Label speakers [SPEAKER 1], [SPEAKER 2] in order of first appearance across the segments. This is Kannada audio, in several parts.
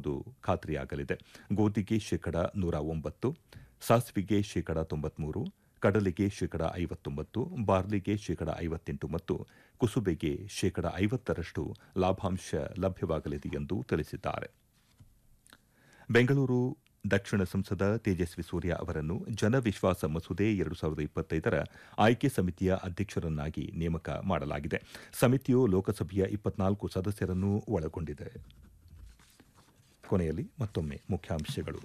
[SPEAKER 1] ಎಂಬುದು ಖಾತ್ರಿಯಾಗಲಿದೆ ಗೋಧಿಗೆ ಶೇಕಡ ನೂರ ಒಂಬತ್ತು ಸಾಸಿವೆಗೆ ಶೇಕಡ ತೊಂಬತ್ಮೂರು ಕಡಲೆಗೆ ಶೇಕಡ ಐವತ್ತೊಂಬತ್ತು ಬಾರ್ಲಿಗೆ ಶೇಕಡ ಐವತ್ತೆಂಟು ಮತ್ತು ಕುಸುಬೆಗೆ ಶೇಕಡ ಐವತ್ತರಷ್ಟು ಲಾಭಾಂಶ ಲಭ್ಯವಾಗಲಿದೆ ಎಂದು ತಿಳಿಸಿದ್ದಾರೆ ಬೆಂಗಳೂರು ದಕ್ಷಿಣ ಸಂಸದ ತೇಜಸ್ವಿ ಸೂರ್ಯ ಅವರನ್ನು ಜನವಿಶ್ವಾಸ ಮಸೂದೆ ಎರಡು ಸಾವಿರದ ಇಪ್ಪತ್ತೈದರ ಆಯ್ಕೆ ಸಮಿತಿಯ ಅಧ್ಯಕ್ಷರನ್ನಾಗಿ ನೇಮಕ ಮಾಡಲಾಗಿದೆ ಸಮಿತಿಯು ಲೋಕಸಭೆಯ ಇಪ್ಪತ್ನಾಲ್ಕು ಸದಸ್ಯರನ್ನು ಒಳಗೊಂಡಿದೆ ಕೊನೆಯಲ್ಲಿ ಮತ್ತೊಮ್ಮೆ ಮುಖ್ಯಾಂಶಗಳು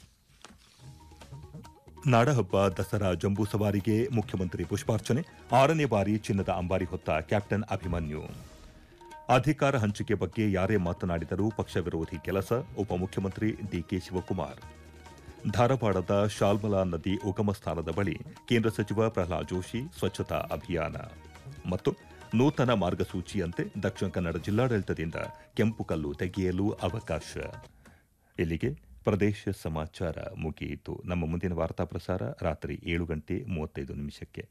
[SPEAKER 1] ನಾಡಹಬ್ಬ ದಸರಾ ಜಂಬೂ ಸವಾರಿಗೆ ಮುಖ್ಯಮಂತ್ರಿ ಪುಷ್ಪಾರ್ಚನೆ ಆರನೇ ಬಾರಿ ಚಿನ್ನದ ಅಂಬಾರಿ ಹೊತ್ತ ಕ್ಯಾಪ್ಟನ್ ಅಭಿಮನ್ಯು ಅಧಿಕಾರ ಹಂಚಿಕೆ ಬಗ್ಗೆ ಯಾರೇ ಮಾತನಾಡಿದರೂ ಪಕ್ಷ ವಿರೋಧಿ ಕೆಲಸ ಉಪಮುಖ್ಯಮಂತ್ರಿ ಡಿಕೆ ಶಿವಕುಮಾರ್ ಧಾರವಾಡದ ಶಾಲ್ಮಲಾ ನದಿ ಉಗಮ ಸ್ಥಾನದ ಬಳಿ ಕೇಂದ್ರ ಸಚಿವ ಪ್ರಹ್ಲಾದ್ ಜೋಶಿ ಸ್ವಚ್ಛತಾ ಅಭಿಯಾನ ಮತ್ತು ನೂತನ ಮಾರ್ಗಸೂಚಿಯಂತೆ ದಕ್ಷಿಣ ಕನ್ನಡ ಜಿಲ್ಲಾಡಳಿತದಿಂದ ಕೆಂಪು ಕಲ್ಲು ತೆಗೆಯಲು ಅವಕಾಶ ಇಲ್ಲಿಗೆ ಪ್ರದೇಶ ಸಮಾಚಾರ ಮುಗಿಯಿತು ನಮ್ಮ ಮುಂದಿನ ವಾರ್ತಾ ಪ್ರಸಾರ ರಾತ್ರಿ ಏಳು ಗಂಟೆ ಮೂವತ್ತೈದು ನಿಮಿಷಕ್ಕೆ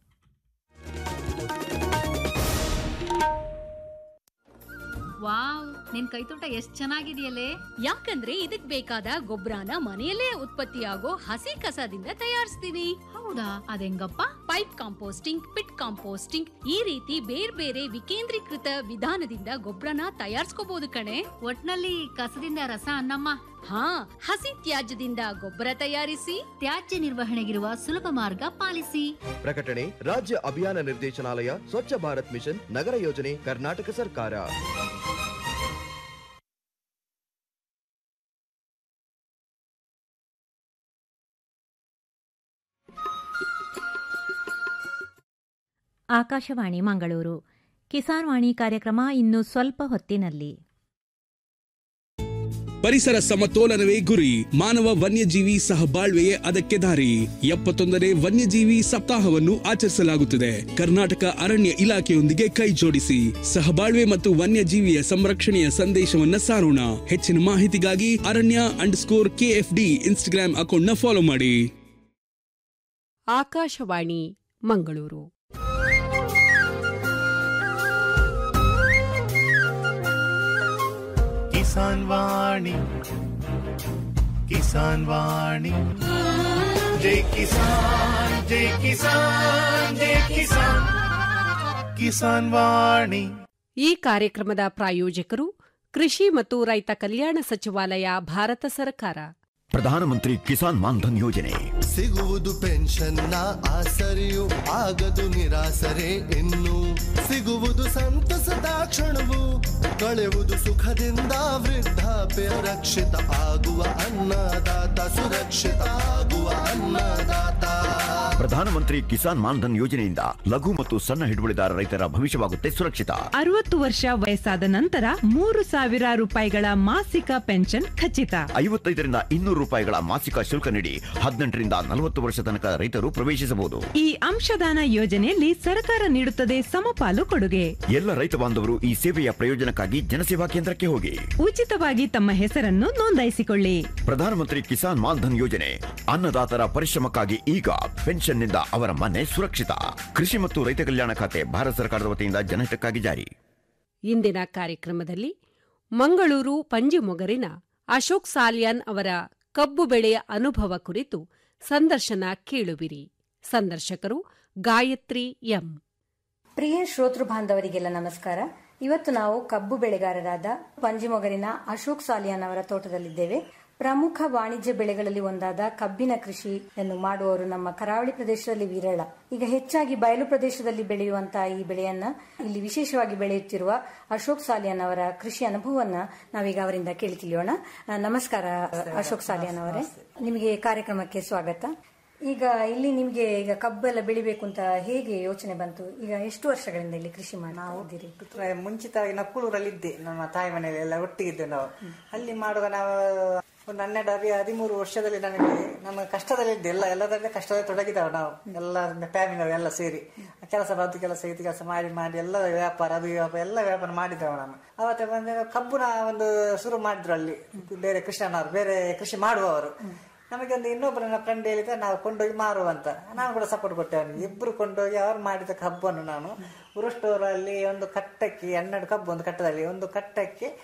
[SPEAKER 2] ವಾವ್ ನಿನ್ ಕೈತೋಟ ಎಷ್ಟ್ ಚೆನ್ನಾಗಿದೆಯಲ್ಲೇ
[SPEAKER 3] ಯಾಕಂದ್ರೆ ಇದಕ್ ಬೇಕಾದ ಗೊಬ್ಬರನ ಮನೆಯಲ್ಲೇ ಉತ್ಪತ್ತಿಯಾಗೋ ಹಸಿ ಕಸದಿಂದ ತಯಾರಿಸ್ತೀನಿ
[SPEAKER 2] ಹೌದಾ ಅದೆಂಗಪ್ಪ
[SPEAKER 3] ಪೈಪ್ ಕಾಂಪೋಸ್ಟಿಂಗ್ ಪಿಟ್ ಕಾಂಪೋಸ್ಟಿಂಗ್ ಈ ರೀತಿ ಬೇರೆ ಬೇರೆ ವಿಕೇಂದ್ರೀಕೃತ ವಿಧಾನದಿಂದ ಗೊಬ್ಬರನ ತಯಾರಿಸ್ಕೋಬಹುದು ಕಣೆ
[SPEAKER 2] ಒಟ್ನಲ್ಲಿ ಕಸದಿಂದ ರಸ ಅನ್ನಮ್ಮ
[SPEAKER 3] ಹಾ ಹಸಿ ತ್ಯಾಜ್ಯದಿಂದ ಗೊಬ್ಬರ ತಯಾರಿಸಿ
[SPEAKER 2] ತ್ಯಾಜ್ಯ ನಿರ್ವಹಣೆಗಿರುವ ಸುಲಭ ಮಾರ್ಗ ಪಾಲಿಸಿ
[SPEAKER 4] ಪ್ರಕಟಣೆ ರಾಜ್ಯ ಅಭಿಯಾನ ನಿರ್ದೇಶನಾಲಯ ಸ್ವಚ್ಛ ಭಾರತ್ ಮಿಷನ್ ನಗರ ಯೋಜನೆ ಕರ್ನಾಟಕ ಸರ್ಕಾರ
[SPEAKER 5] ಆಕಾಶವಾಣಿ ಮಂಗಳೂರು ಕಿಸಾನ್ ವಾಣಿ ಕಾರ್ಯಕ್ರಮ ಇನ್ನು ಸ್ವಲ್ಪ ಹೊತ್ತಿನಲ್ಲಿ
[SPEAKER 6] ಪರಿಸರ ಸಮತೋಲನವೇ ಗುರಿ ಮಾನವ ವನ್ಯಜೀವಿ ಸಹಬಾಳ್ವೆಯೇ ಅದಕ್ಕೆ ದಾರಿ ಎಪ್ಪತ್ತೊಂದನೇ ವನ್ಯಜೀವಿ ಸಪ್ತಾಹವನ್ನು ಆಚರಿಸಲಾಗುತ್ತಿದೆ ಕರ್ನಾಟಕ ಅರಣ್ಯ ಇಲಾಖೆಯೊಂದಿಗೆ ಕೈ ಜೋಡಿಸಿ ಸಹಬಾಳ್ವೆ ಮತ್ತು ವನ್ಯಜೀವಿಯ ಸಂರಕ್ಷಣೆಯ ಸಂದೇಶವನ್ನ ಸಾರೋಣ ಹೆಚ್ಚಿನ ಮಾಹಿತಿಗಾಗಿ ಅರಣ್ಯ ಅಂಡ್ ಸ್ಕೋರ್ ಕೆಎಫ್ಡಿ ಇನ್ಸ್ಟಾಗ್ರಾಂ ಅಕೌಂಟ್ನ ಫಾಲೋ ಮಾಡಿ
[SPEAKER 7] ಆಕಾಶವಾಣಿ ಮಂಗಳೂರು
[SPEAKER 8] ಕಿಸಾನ್ ವಾಣಿ ಕಿಸಾನ್ ವಾಣಿ ಜೈ ಕಿಸಾನ್ ಜೈ ಕಿಸಾನ್ ಜೈ ಕಿಸಾನ್ ಕಿಸಾನ್ ವಾಣಿ
[SPEAKER 7] ಈ ಕಾರ್ಯಕ್ರಮದ ಪ್ರಾಯೋಜಕರು ಕೃಷಿ ಮತ್ತು ರೈತ ಕಲ್ಯಾಣ ಸಚಿವಾಲಯ ಭಾರತ ಸರ್ಕಾರ
[SPEAKER 9] ಪ್ರಧಾನಮಂತ್ರಿ ಕಿಸಾನ್ ಮಾನ್ಧನ್ ಯೋಜನೆ
[SPEAKER 10] ಸಿಗುವುದು ಪೆನ್ಷನ್ನ ಆಸರೆಯು ಆಗದು ನಿರಾಸರೆ ಇನ್ನು ಸಿಗುವುದು ಸಂತಸದ ಕ್ಷಣವು ಕಳೆಯುವುದು ಸುಖದಿಂದ ವೃದ್ಧಾಪ್ಯ ರಕ್ಷಿತ ಆಗುವ ಅನ್ನದಾತ ಸುರಕ್ಷಿತ ಆಗುವ ಅನ್ನದಾತ
[SPEAKER 9] ಪ್ರಧಾನಮಂತ್ರಿ ಕಿಸಾನ್ ಮಾನ್ಧನ್ ಯೋಜನೆಯಿಂದ ಲಘು ಮತ್ತು ಸಣ್ಣ ಹಿಡುವಳಿದಾರ ರೈತರ ಭವಿಷ್ಯವಾಗುತ್ತೆ ಸುರಕ್ಷಿತ
[SPEAKER 11] ಅರವತ್ತು ವರ್ಷ ವಯಸ್ಸಾದ ನಂತರ ಮೂರು ಸಾವಿರ ರೂಪಾಯಿಗಳ ಮಾಸಿಕ ಪೆನ್ಷನ್ ಖಚಿತ
[SPEAKER 9] ಐವತ್ತೈದರಿಂದ ಇನ್ನೂರು ರೂಪಾಯಿಗಳ ಮಾಸಿಕ ಶುಲ್ಕ ನೀಡಿ ಹದಿನೆಂಟರಿಂದ ನಲವತ್ತು ವರ್ಷ ತನಕ ರೈತರು ಪ್ರವೇಶಿಸಬಹುದು
[SPEAKER 11] ಈ ಅಂಶದಾನ ಯೋಜನೆಯಲ್ಲಿ ಸರ್ಕಾರ ನೀಡುತ್ತದೆ ಸಮಪಾಲು ಕೊಡುಗೆ
[SPEAKER 9] ಎಲ್ಲ ರೈತ ಬಾಂಧವರು ಈ ಸೇವೆಯ ಪ್ರಯೋಜನಕ್ಕಾಗಿ ಜನಸೇವಾ ಕೇಂದ್ರಕ್ಕೆ ಹೋಗಿ
[SPEAKER 11] ಉಚಿತವಾಗಿ ತಮ್ಮ ಹೆಸರನ್ನು ನೋಂದಾಯಿಸಿಕೊಳ್ಳಿ
[SPEAKER 9] ಪ್ರಧಾನಮಂತ್ರಿ ಕಿಸಾನ್ ಮಾನ್ಧನ್ ಯೋಜನೆ ಅನ್ನದಾತರ ಪರಿಶ್ರಮಕ್ಕಾಗಿ ಈಗ ಪೆನ್ಷನ್ನಿಂದ ಅವರ ಮನೆ ಸುರಕ್ಷಿತ ಕೃಷಿ ಮತ್ತು ರೈತ ಕಲ್ಯಾಣ ಖಾತೆ ಭಾರತ ಸರ್ಕಾರದ ವತಿಯಿಂದ ಜನಹಿತಕ್ಕಾಗಿ ಜಾರಿ
[SPEAKER 7] ಇಂದಿನ ಕಾರ್ಯಕ್ರಮದಲ್ಲಿ ಮಂಗಳೂರು ಪಂಜಿಮೊಗರಿನ ಅಶೋಕ್ ಸಾಲಿಯಾನ್ ಅವರ ಕಬ್ಬು ಬೆಳೆಯ ಅನುಭವ ಕುರಿತು ಸಂದರ್ಶನ ಕೇಳುವಿರಿ ಸಂದರ್ಶಕರು ಗಾಯತ್ರಿ ಎಂ
[SPEAKER 12] ಪ್ರಿಯ ಶ್ರೋತೃ ಬಾಂಧವರಿಗೆಲ್ಲ ನಮಸ್ಕಾರ ಇವತ್ತು ನಾವು ಕಬ್ಬು ಬೆಳೆಗಾರರಾದ ಪಂಜಿಮೊಗರಿನ ಅಶೋಕ್ ಸಾಲಿಯಾನ್ ಅವರ ತೋಟದಲ್ಲಿದ್ದೇವೆ ಪ್ರಮುಖ ವಾಣಿಜ್ಯ ಬೆಳೆಗಳಲ್ಲಿ ಒಂದಾದ ಕಬ್ಬಿನ ಕೃಷಿಯನ್ನು ಮಾಡುವವರು ನಮ್ಮ ಕರಾವಳಿ ಪ್ರದೇಶದಲ್ಲಿ ವಿರಳ ಈಗ ಹೆಚ್ಚಾಗಿ ಬಯಲು ಪ್ರದೇಶದಲ್ಲಿ ಬೆಳೆಯುವಂತಹ ಈ ಬೆಳೆಯನ್ನ ಇಲ್ಲಿ ವಿಶೇಷವಾಗಿ ಬೆಳೆಯುತ್ತಿರುವ ಅಶೋಕ್ ಸಾಲಿಯಾನ್ ಅವರ ಕೃಷಿ ಅನುಭವವನ್ನ ನಾವೀಗ ಅವರಿಂದ ಕೇಳಿ ತಿಳಿಯೋಣ ಆ, ನಮಸ್ಕಾರ ಅಶೋಕ್ ಸಾಲಿಯಾನ್ ಅವರೇ ನಿಮಗೆ ಕಾರ್ಯಕ್ರಮಕ್ಕೆ ಸ್ವಾಗತ ಈಗ ಇಲ್ಲಿ ನಿಮ್ಗೆ ಈಗ ಕಬ್ಬೆಲ್ಲ ಬೆಳಿಬೇಕು ಅಂತ ಹೇಗೆ ಯೋಚನೆ ಬಂತು ಈಗ ಎಷ್ಟು ವರ್ಷಗಳಿಂದ ಇಲ್ಲಿ ಕೃಷಿ ಮಾಡ್ತಿದ್ದೀರಿ
[SPEAKER 13] ಮುಂಚಿತವಾಗಿ ನಕ್ಕುಳೂರಲ್ಲಿ ಇದ್ದೆ ನಮ್ಮ ತಾಯಿ ಮನೆಯಲ್ಲಿ ಎಲ್ಲ ಒಟ್ಟಿಗಿದ್ದೆ ನಾವು ಅಲ್ಲಿ ಮಾಡುವಾಗ ನಾವು ಒಂದು ಹನ್ನೆರಡು ಹದಿ ಹದಿಮೂರು ವರ್ಷದಲ್ಲಿ ನನಗೆ ನಮ್ಮ ಕಷ್ಟದಲ್ಲಿ ಇದ್ದೆ ಎಲ್ಲ ಎಲ್ಲದರಲ್ಲೇ ಕಷ್ಟದಲ್ಲಿ ತೊಡಗಿದ್ದಾವೆ ನಾವು ಎಲ್ಲ ಫ್ಯಾಮಿಲಿ ಎಲ್ಲ ಸೇರಿ ಕೆಲಸ ಅದು ಕೆಲಸ ಇದು ಕೆಲಸ ಮಾಡಿ ಮಾಡಿ ಎಲ್ಲ ವ್ಯಾಪಾರ ಅದು ವ್ಯಾಪಾರ ಎಲ್ಲ ವ್ಯಾಪಾರ ಮಾಡಿದ್ದೇವೆ ನಾನು ಅವತ್ತೆ ಬಂದು ಕಬ್ಬುನ ಒಂದು ಶುರು ಮಾಡಿದ್ರು ಅಲ್ಲಿ ಬೇರೆ ಕೃಷ್ಣನವರು ಬೇರೆ ಕೃಷಿ ಮಾಡುವವರು ನಮಗೆ ಒಂದು ಇನ್ನೊಬ್ಬರ ನನ್ನ ಫ್ರೆಂಡ್ ಹೇಳಿದ್ರೆ ನಾವು ಕೊಂಡೋಗಿ ಮಾರುವ ಅಂತ ನಾನು ಕೂಡ ಸಪೋರ್ಟ್ ಕೊಟ್ಟೆ ಅವನಿಗೆ ಇಬ್ರು ಕೊಂಡೋಗಿ ಅವ್ರು ಮಾಡಿದ ಕಬ್ಬನ್ನು ನಾನು ಉರುಷ್ಟೋರಲ್ಲಿ ಒಂದು ಕಟ್ಟಕ್ಕೆ ಹನ್ನೆರಡು ಕಬ್ಬು ಒಂದು ಕಟ್ಟದಲ್ಲಿ ಒಂದು ಕಟ್ಟಕ್ಕೆ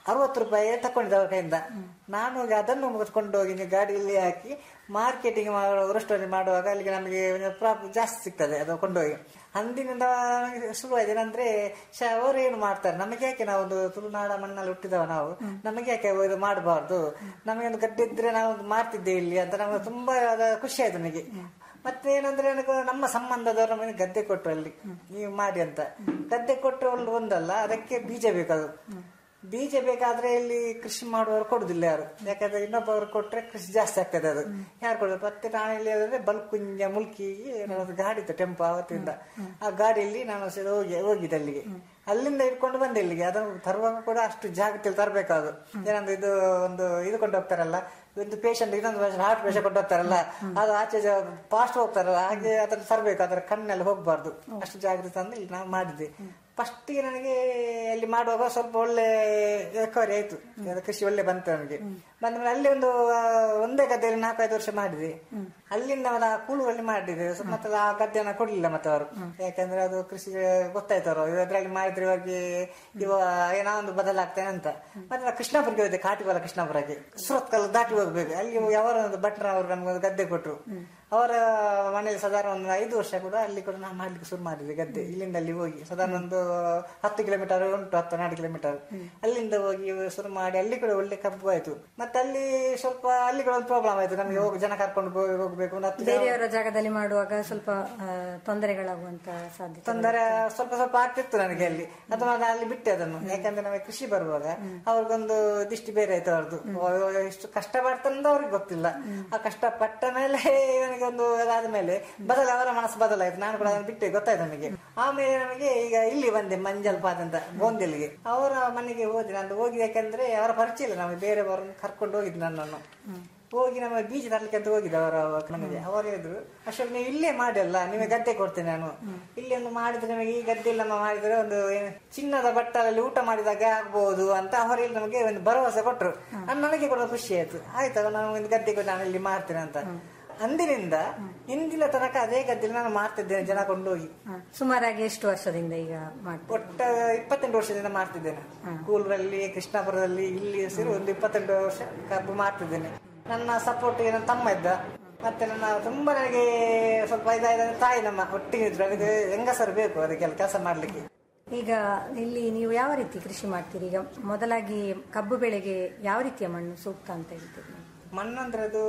[SPEAKER 13] ಅರವತ್ತು ರೂಪಾಯಿ ತಕೊಂಡಿದ್ದೆ ಅವ್ರ ಕೈಯಿಂದ ನಾನು ಹೋಗಿ ಅದನ್ನು ಕೊಂಡೋಗಿ ನೀವು ಗಾಡಿಯಲ್ಲಿ ಹಾಕಿ ಮಾರ್ಕೆಟಿಂಗ್ ಮಾಡುವ ಸ್ಟೋರಿ ಮಾಡುವಾಗ ಅಲ್ಲಿಗೆ ನಮಗೆ ಪ್ರಾಫಿಟ್ ಜಾಸ್ತಿ ಸಿಗ್ತದೆ ಅದು ಕೊಂಡೋಗಿ ಅಂದಿನಿಂದ ನನಗೆ ಶುರುವಾಯ್ತು ಏನಂದ್ರೆ ಶ ಅವರು ಏನು ಮಾಡ್ತಾರೆ ನಮಗೆ ಯಾಕೆ ನಾವು ಒಂದು ತುಳುನಾಡ ಮಣ್ಣಲ್ಲಿ ಹುಟ್ಟಿದವ ನಾವು ನಮಗೆ ಯಾಕೆ ಇದು ಮಾಡಬಾರ್ದು ನಮಗೆ ಒಂದು ಗಡ್ಡೆ ಇದ್ರೆ ನಾವು ಒಂದು ಮಾಡ್ತಿದ್ದೆ ಇಲ್ಲಿ ಅಂತ ನಮಗೆ ತುಂಬಾ ಅದ ಖುಷಿ ಆಯ್ತು ನನಗೆ ಮತ್ತೆ ಏನಂದ್ರೆ ನನಗೆ ನಮ್ಮ ಸಂಬಂಧದವರು ನಮಗೆ ಗದ್ದೆ ಕೊಟ್ಟರು ಅಲ್ಲಿ ನೀವು ಮಾಡಿ ಅಂತ ಗದ್ದೆ ಕೊಟ್ಟರು ಒಂದು ಒಂದಲ್ಲ ಅದಕ್ಕೆ ಬೀಜ ಬೇಕದು ಬೀಜ ಬೇಕಾದ್ರೆ ಇಲ್ಲಿ ಕೃಷಿ ಮಾಡುವವರು ಕೊಡುದಿಲ್ಲ ಯಾರು ಯಾಕಂದ್ರೆ ಇನ್ನೊಬ್ಬರು ಕೊಟ್ರೆ ಕೃಷಿ ಜಾಸ್ತಿ ಆಗ್ತದೆ ಅದು ಯಾರು ಕೊಡೋದು ಮತ್ತೆ ನಾನು ಇಲ್ಲಿ ಅಂದ್ರೆ ಬಲ್ಕುಂಜ ಮುಲ್ಕಿ ನನ್ನದು ಗಾಡಿ ಇತ್ತು ಟೆಂಪೋ ಅವತ್ತಿಂದ ಆ ಗಾಡಿಯಲ್ಲಿ ನಾನು ಸೀದಾ ಹೋಗಿ ಹೋಗಿದ್ದೆ ಅಲ್ಲಿಗೆ ಅಲ್ಲಿಂದ ಇಟ್ಕೊಂಡು ಬಂದೆ ಇಲ್ಲಿಗೆ ಅದನ್ನು ತರುವಾಗ ಕೂಡ ಅಷ್ಟು ಜಾಗದಲ್ಲಿ ತರಬೇಕಾದ್ರು ಏನಂದ್ರೆ ಇದು ಒಂದು ಇದು ಕೊಂಡು ಹೋಗ್ತಾರಲ್ಲ ಒಂದು ಪೇಷಂಟ್ ಇನ್ನೊಂದು ಹಾರ್ಟ್ ಪೇಷಂಟ್ ಕೊಂಡು ಹೋಗ್ತಾರಲ್ಲ ಅದು ಆಚೆ ಫಾಸ್ಟ್ ಹೋಗ್ತಾರಲ್ಲ ಹಾಗೆ ಅದನ್ನ ತರಬೇಕು ಅದರ ಕಣ್ಣಲ್ಲಿ ಹೋಗ್ಬಾರ್ದು ಅಷ್ಟು ಜಾಗ್ರತೆ ಅಂದ್ರೆ ಇಲ್ಲಿ ನಾವು ಮಾಡಿದ್ದೆ ಫಸ್ಟಿಗೆ ನನಗೆ ಅಲ್ಲಿ ಮಾಡುವಾಗ ಸ್ವಲ್ಪ ಒಳ್ಳೆ ರಿಕವರಿ ಆಯ್ತು ಅದು ಕೃಷಿ ಒಳ್ಳೆ ಬಂತು ನನಗೆ ಬಂದ ಮೇಲೆ ಅಲ್ಲಿ ಒಂದು ಆ, ಒಂದೇ ಗದ್ದೆಯಲ್ಲಿ ನಾಲ್ಕೈದು ವರ್ಷ ಮಾಡಿದೆ ಅಲ್ಲಿಂದ ಮತ್ತೆ ಆ ಕೂಳುವಲ್ಲಿ ಮಾಡಿದೆ ಸೊ ಮತ್ತೆ ಆ ಗದ್ದೆನ ಕೊಡ್ಲಿಲ್ಲ ಮತ್ತೆ ಅವರು ಯಾಕಂದ್ರೆ ಅದು ಕೃಷಿ ಗೊತ್ತಾಯ್ತು ಅವರು ಇದ್ರಲ್ಲಿ ಮಾಡಿದ್ರೆ ಇವಾಗ ಇವ ಏನೋ ಒಂದು ಬದಲಾಗ್ತೇನೆ ಅಂತ ಮತ್ತೆ ನಾವು ಕೃಷ್ಣಾಪುರಕ್ಕೆ ಹೋದೆ ಕಾಟಿಬಾಲ ಕೃಷ್ಣಾಪುರಕ್ಕೆ ಸುರತ್ಕಲ್ ದಾಟಿ ಹೋಗ್ಬೇಕು ಅಲ್ಲಿ ಅವರ ಒಂದು ಭಟ್ರ ಅವರು ನಮ್ಗೆ ಒಂದು ಗದ್ದೆ ಕೊಟ್ಟರು ಅವರ ಮನೆಯಲ್ಲಿ ಸಾಧಾರಣ ಒಂದು ಐದು ವರ್ಷ ಕೂಡ ಅಲ್ಲಿ ಕೂಡ ನಾವು ಮಾಡ್ಲಿಕ್ಕೆ ಶುರು ಮಾಡಿದ್ವಿ ಗದ್ದೆ ಇಲ್ಲಿಂದ ಅಲ್ಲಿ ಹೋಗಿ ಸಾಧಾರಣ ಒಂದು ಹತ್ತು ಕಿಲೋಮೀಟರ್ ಉಂಟು ಹತ್ತು ಹನ್ನೆರಡು ಕಿಲೋಮೀಟರ್ ಅಲ್ಲಿಂದ ಹೋಗಿ ಶುರು ಮಾಡಿ ಅಲ್ಲಿ ಕೂಡ ಒಳ್ಳೆ ಕಬ್ಬು ಆಯ್ತು ಮತ್ತೆ ಅಲ್ಲಿ ಸ್ವಲ್ಪ ಅಲ್ಲಿ ಕೂಡ ಒಂದು ಪ್ರಾಬ್ಲಮ್ ಆಯ್ತು ನಮಗೆ ಹೋಗಿ ಜನ ಕರ್ಕೊಂಡು ಹೋಗಿ- ಹೋಗ್ಬೇಕು ಒಂದು ಹತ್ತು ಜನ
[SPEAKER 12] ಬೇರೆಯವರ ಜಾಗದಲ್ಲಿ ಮಾಡುವಾಗ ಸ್ವಲ್ಪ ಆ, ತೊಂದರೆಗಳಾಗುವಂತ ಸಾಧ್ಯತೆ
[SPEAKER 13] ತೊಂದರೆ ಸ್ವಲ್ಪ ಸ್ವಲ್ಪ ಆಗ್ತಿತ್ತು ನನಗೆ ಅಲ್ಲಿ ಅದು ನಾನು ಅಲ್ಲಿ ಬಿಟ್ಟೆ ಅದನ್ನು ಯಾಕಂದ್ರೆ ನಮಗೆ ಕೃಷಿ ಬರುವಾಗ ಅವ್ರಿಗೊಂದು ದಿಷ್ಟಿ ಬೇರೆ ಆಯ್ತು ಅವ್ರದ್ದು ಎಷ್ಟು ಕಷ್ಟ ಪಡ್ತಂದ ಅವ್ರಿಗೆ ಗೊತ್ತಿಲ್ಲ ಆ ಕಷ್ಟ ಪಟ್ಟ ಮೇಲೆ ನನಗೆ ಒಂದು ಅದಾದ ಮೇಲೆ ಬದಲ ಅವರ ಮನಸ್ಸು ಬದಲಾಯ್ತು ನಾನು ಕೂಡ ಅದನ್ನು ಬಿಟ್ಟೆ ಗೊತ್ತಾಯ್ತು ನನಗೆ ಆಮೇಲೆ ನನಗೆ ಈಗ ಇಲ್ಲಿ ಬಂದೆ ಮಂಜಲ್ ಪಾದ ಅಂತ ಗೋಂದೆಲ್ಗೆ ಅವರ ಮನೆಗೆ ಹೋದೆ ನಾನು ಹೋಗಿ ಯಾಕಂದ್ರೆ ಅವರ ಪರಿಚಯ ಇಲ್ಲ ನಮಗೆ ಬೇರೆಯವರನ್ನು ಕರ್ಕೊಂಡು ಹೋಗಿದ್ದು ನನ್ನನ್ನು ಹೋಗಿ ನಮ್ಮ ಬೀಜ ತರ್ಲಿಕ್ಕೆ ಅಂತ ಹೋಗಿದ್ದೆ ಅವರ ಮನೆಗೆ ಅವರು ಹೇಳಿದ್ರು ಅಶೋಕ್ ನೀವು ಇಲ್ಲೇ ಮಾಡಲ್ಲ ನಿಮಗೆ ಗದ್ದೆ ಕೊಡ್ತೇನೆ ನಾನು ಇಲ್ಲಿ ಒಂದು ಮಾಡಿದ್ರೆ ನಮಗೆ ಈ ಗದ್ದೆಯಲ್ಲಿ ನಮ್ಮ ಮಾಡಿದ್ರೆ ಒಂದು ಏನು ಚಿನ್ನದ ಬಟ್ಟಲಲ್ಲಿ ಊಟ ಮಾಡಿದಾಗ ಆಗ್ಬಹುದು ಅಂತ ಅವರಲ್ಲಿ ನಮಗೆ ಒಂದು ಭರವಸೆ ಕೊಟ್ಟರು ನಾನು ನನಗೆ ಕೂಡ ಖುಷಿ ಆಯ್ತು ಆಯ್ತು ನಾನು ಒಂದು ಗದ್ದೆ ಕೊಟ್ಟು ನಾನು ಇಲ್ಲಿ ಮಾಡ್ತೇನೆ ಅಂತ ಅಂದಿನಿಂದ ಇಂದಿನ ತನಕ ಅದೇ ಗದ್ದೆಯಲ್ಲಿ ನಾನು ಮಾಡ್ತಿದ್ದೇನೆ ಜನ ಕೊಂಡೋಗಿ
[SPEAKER 12] ಸುಮಾರಾಗಿ ಎಷ್ಟು ವರ್ಷದಿಂದ ಈಗ ಮಾಡ್ತೀವಿ
[SPEAKER 13] ಒಟ್ಟ ಇಪ್ಪತ್ತೆಂಟು ವರ್ಷದಿಂದ ಮಾಡ್ತಿದ್ದೇನೆ ಕೂಲೂರಲ್ಲಿ ಕೃಷ್ಣಾಪುರದಲ್ಲಿ ಇಲ್ಲಿ ಸೇರಿ ಒಂದು ಇಪ್ಪತ್ತೆಂಟು ವರ್ಷ ಕಬ್ಬು ಮಾಡ್ತಿದ್ದೇನೆ ನನ್ನ ಸಪೋರ್ಟ್ ನನ್ನ ತಮ್ಮ ಇದ್ದ ಮತ್ತೆ ನನ್ನ ತುಂಬಾ ನನಗೆ ಸ್ವಲ್ಪ ಇದಾದ ತಾಯಿ ನಮ್ಮ ಒಟ್ಟಿಗೆ ಇದ್ರು ಅದಕ್ಕೆ ಹೆಂಗಸರು ಬೇಕು ಅದಕ್ಕೆಲ್ಲ ಕೆಲಸ ಮಾಡ್ಲಿಕ್ಕೆ
[SPEAKER 12] ಈಗ ಇಲ್ಲಿ ನೀವು ಯಾವ ರೀತಿ ಕೃಷಿ ಮಾಡ್ತೀರಿ ಈಗ ಮೊದಲಾಗಿ ಕಬ್ಬು ಬೆಳೆಗೆ ಯಾವ ರೀತಿಯ ಮಣ್ಣು ಸೂಕ್ತ ಅಂತ ಹೇಳ್ತೀರಿ ನೀವು?
[SPEAKER 13] ಮಣ್ಣು ಅಂದ್ರೆ ಅದು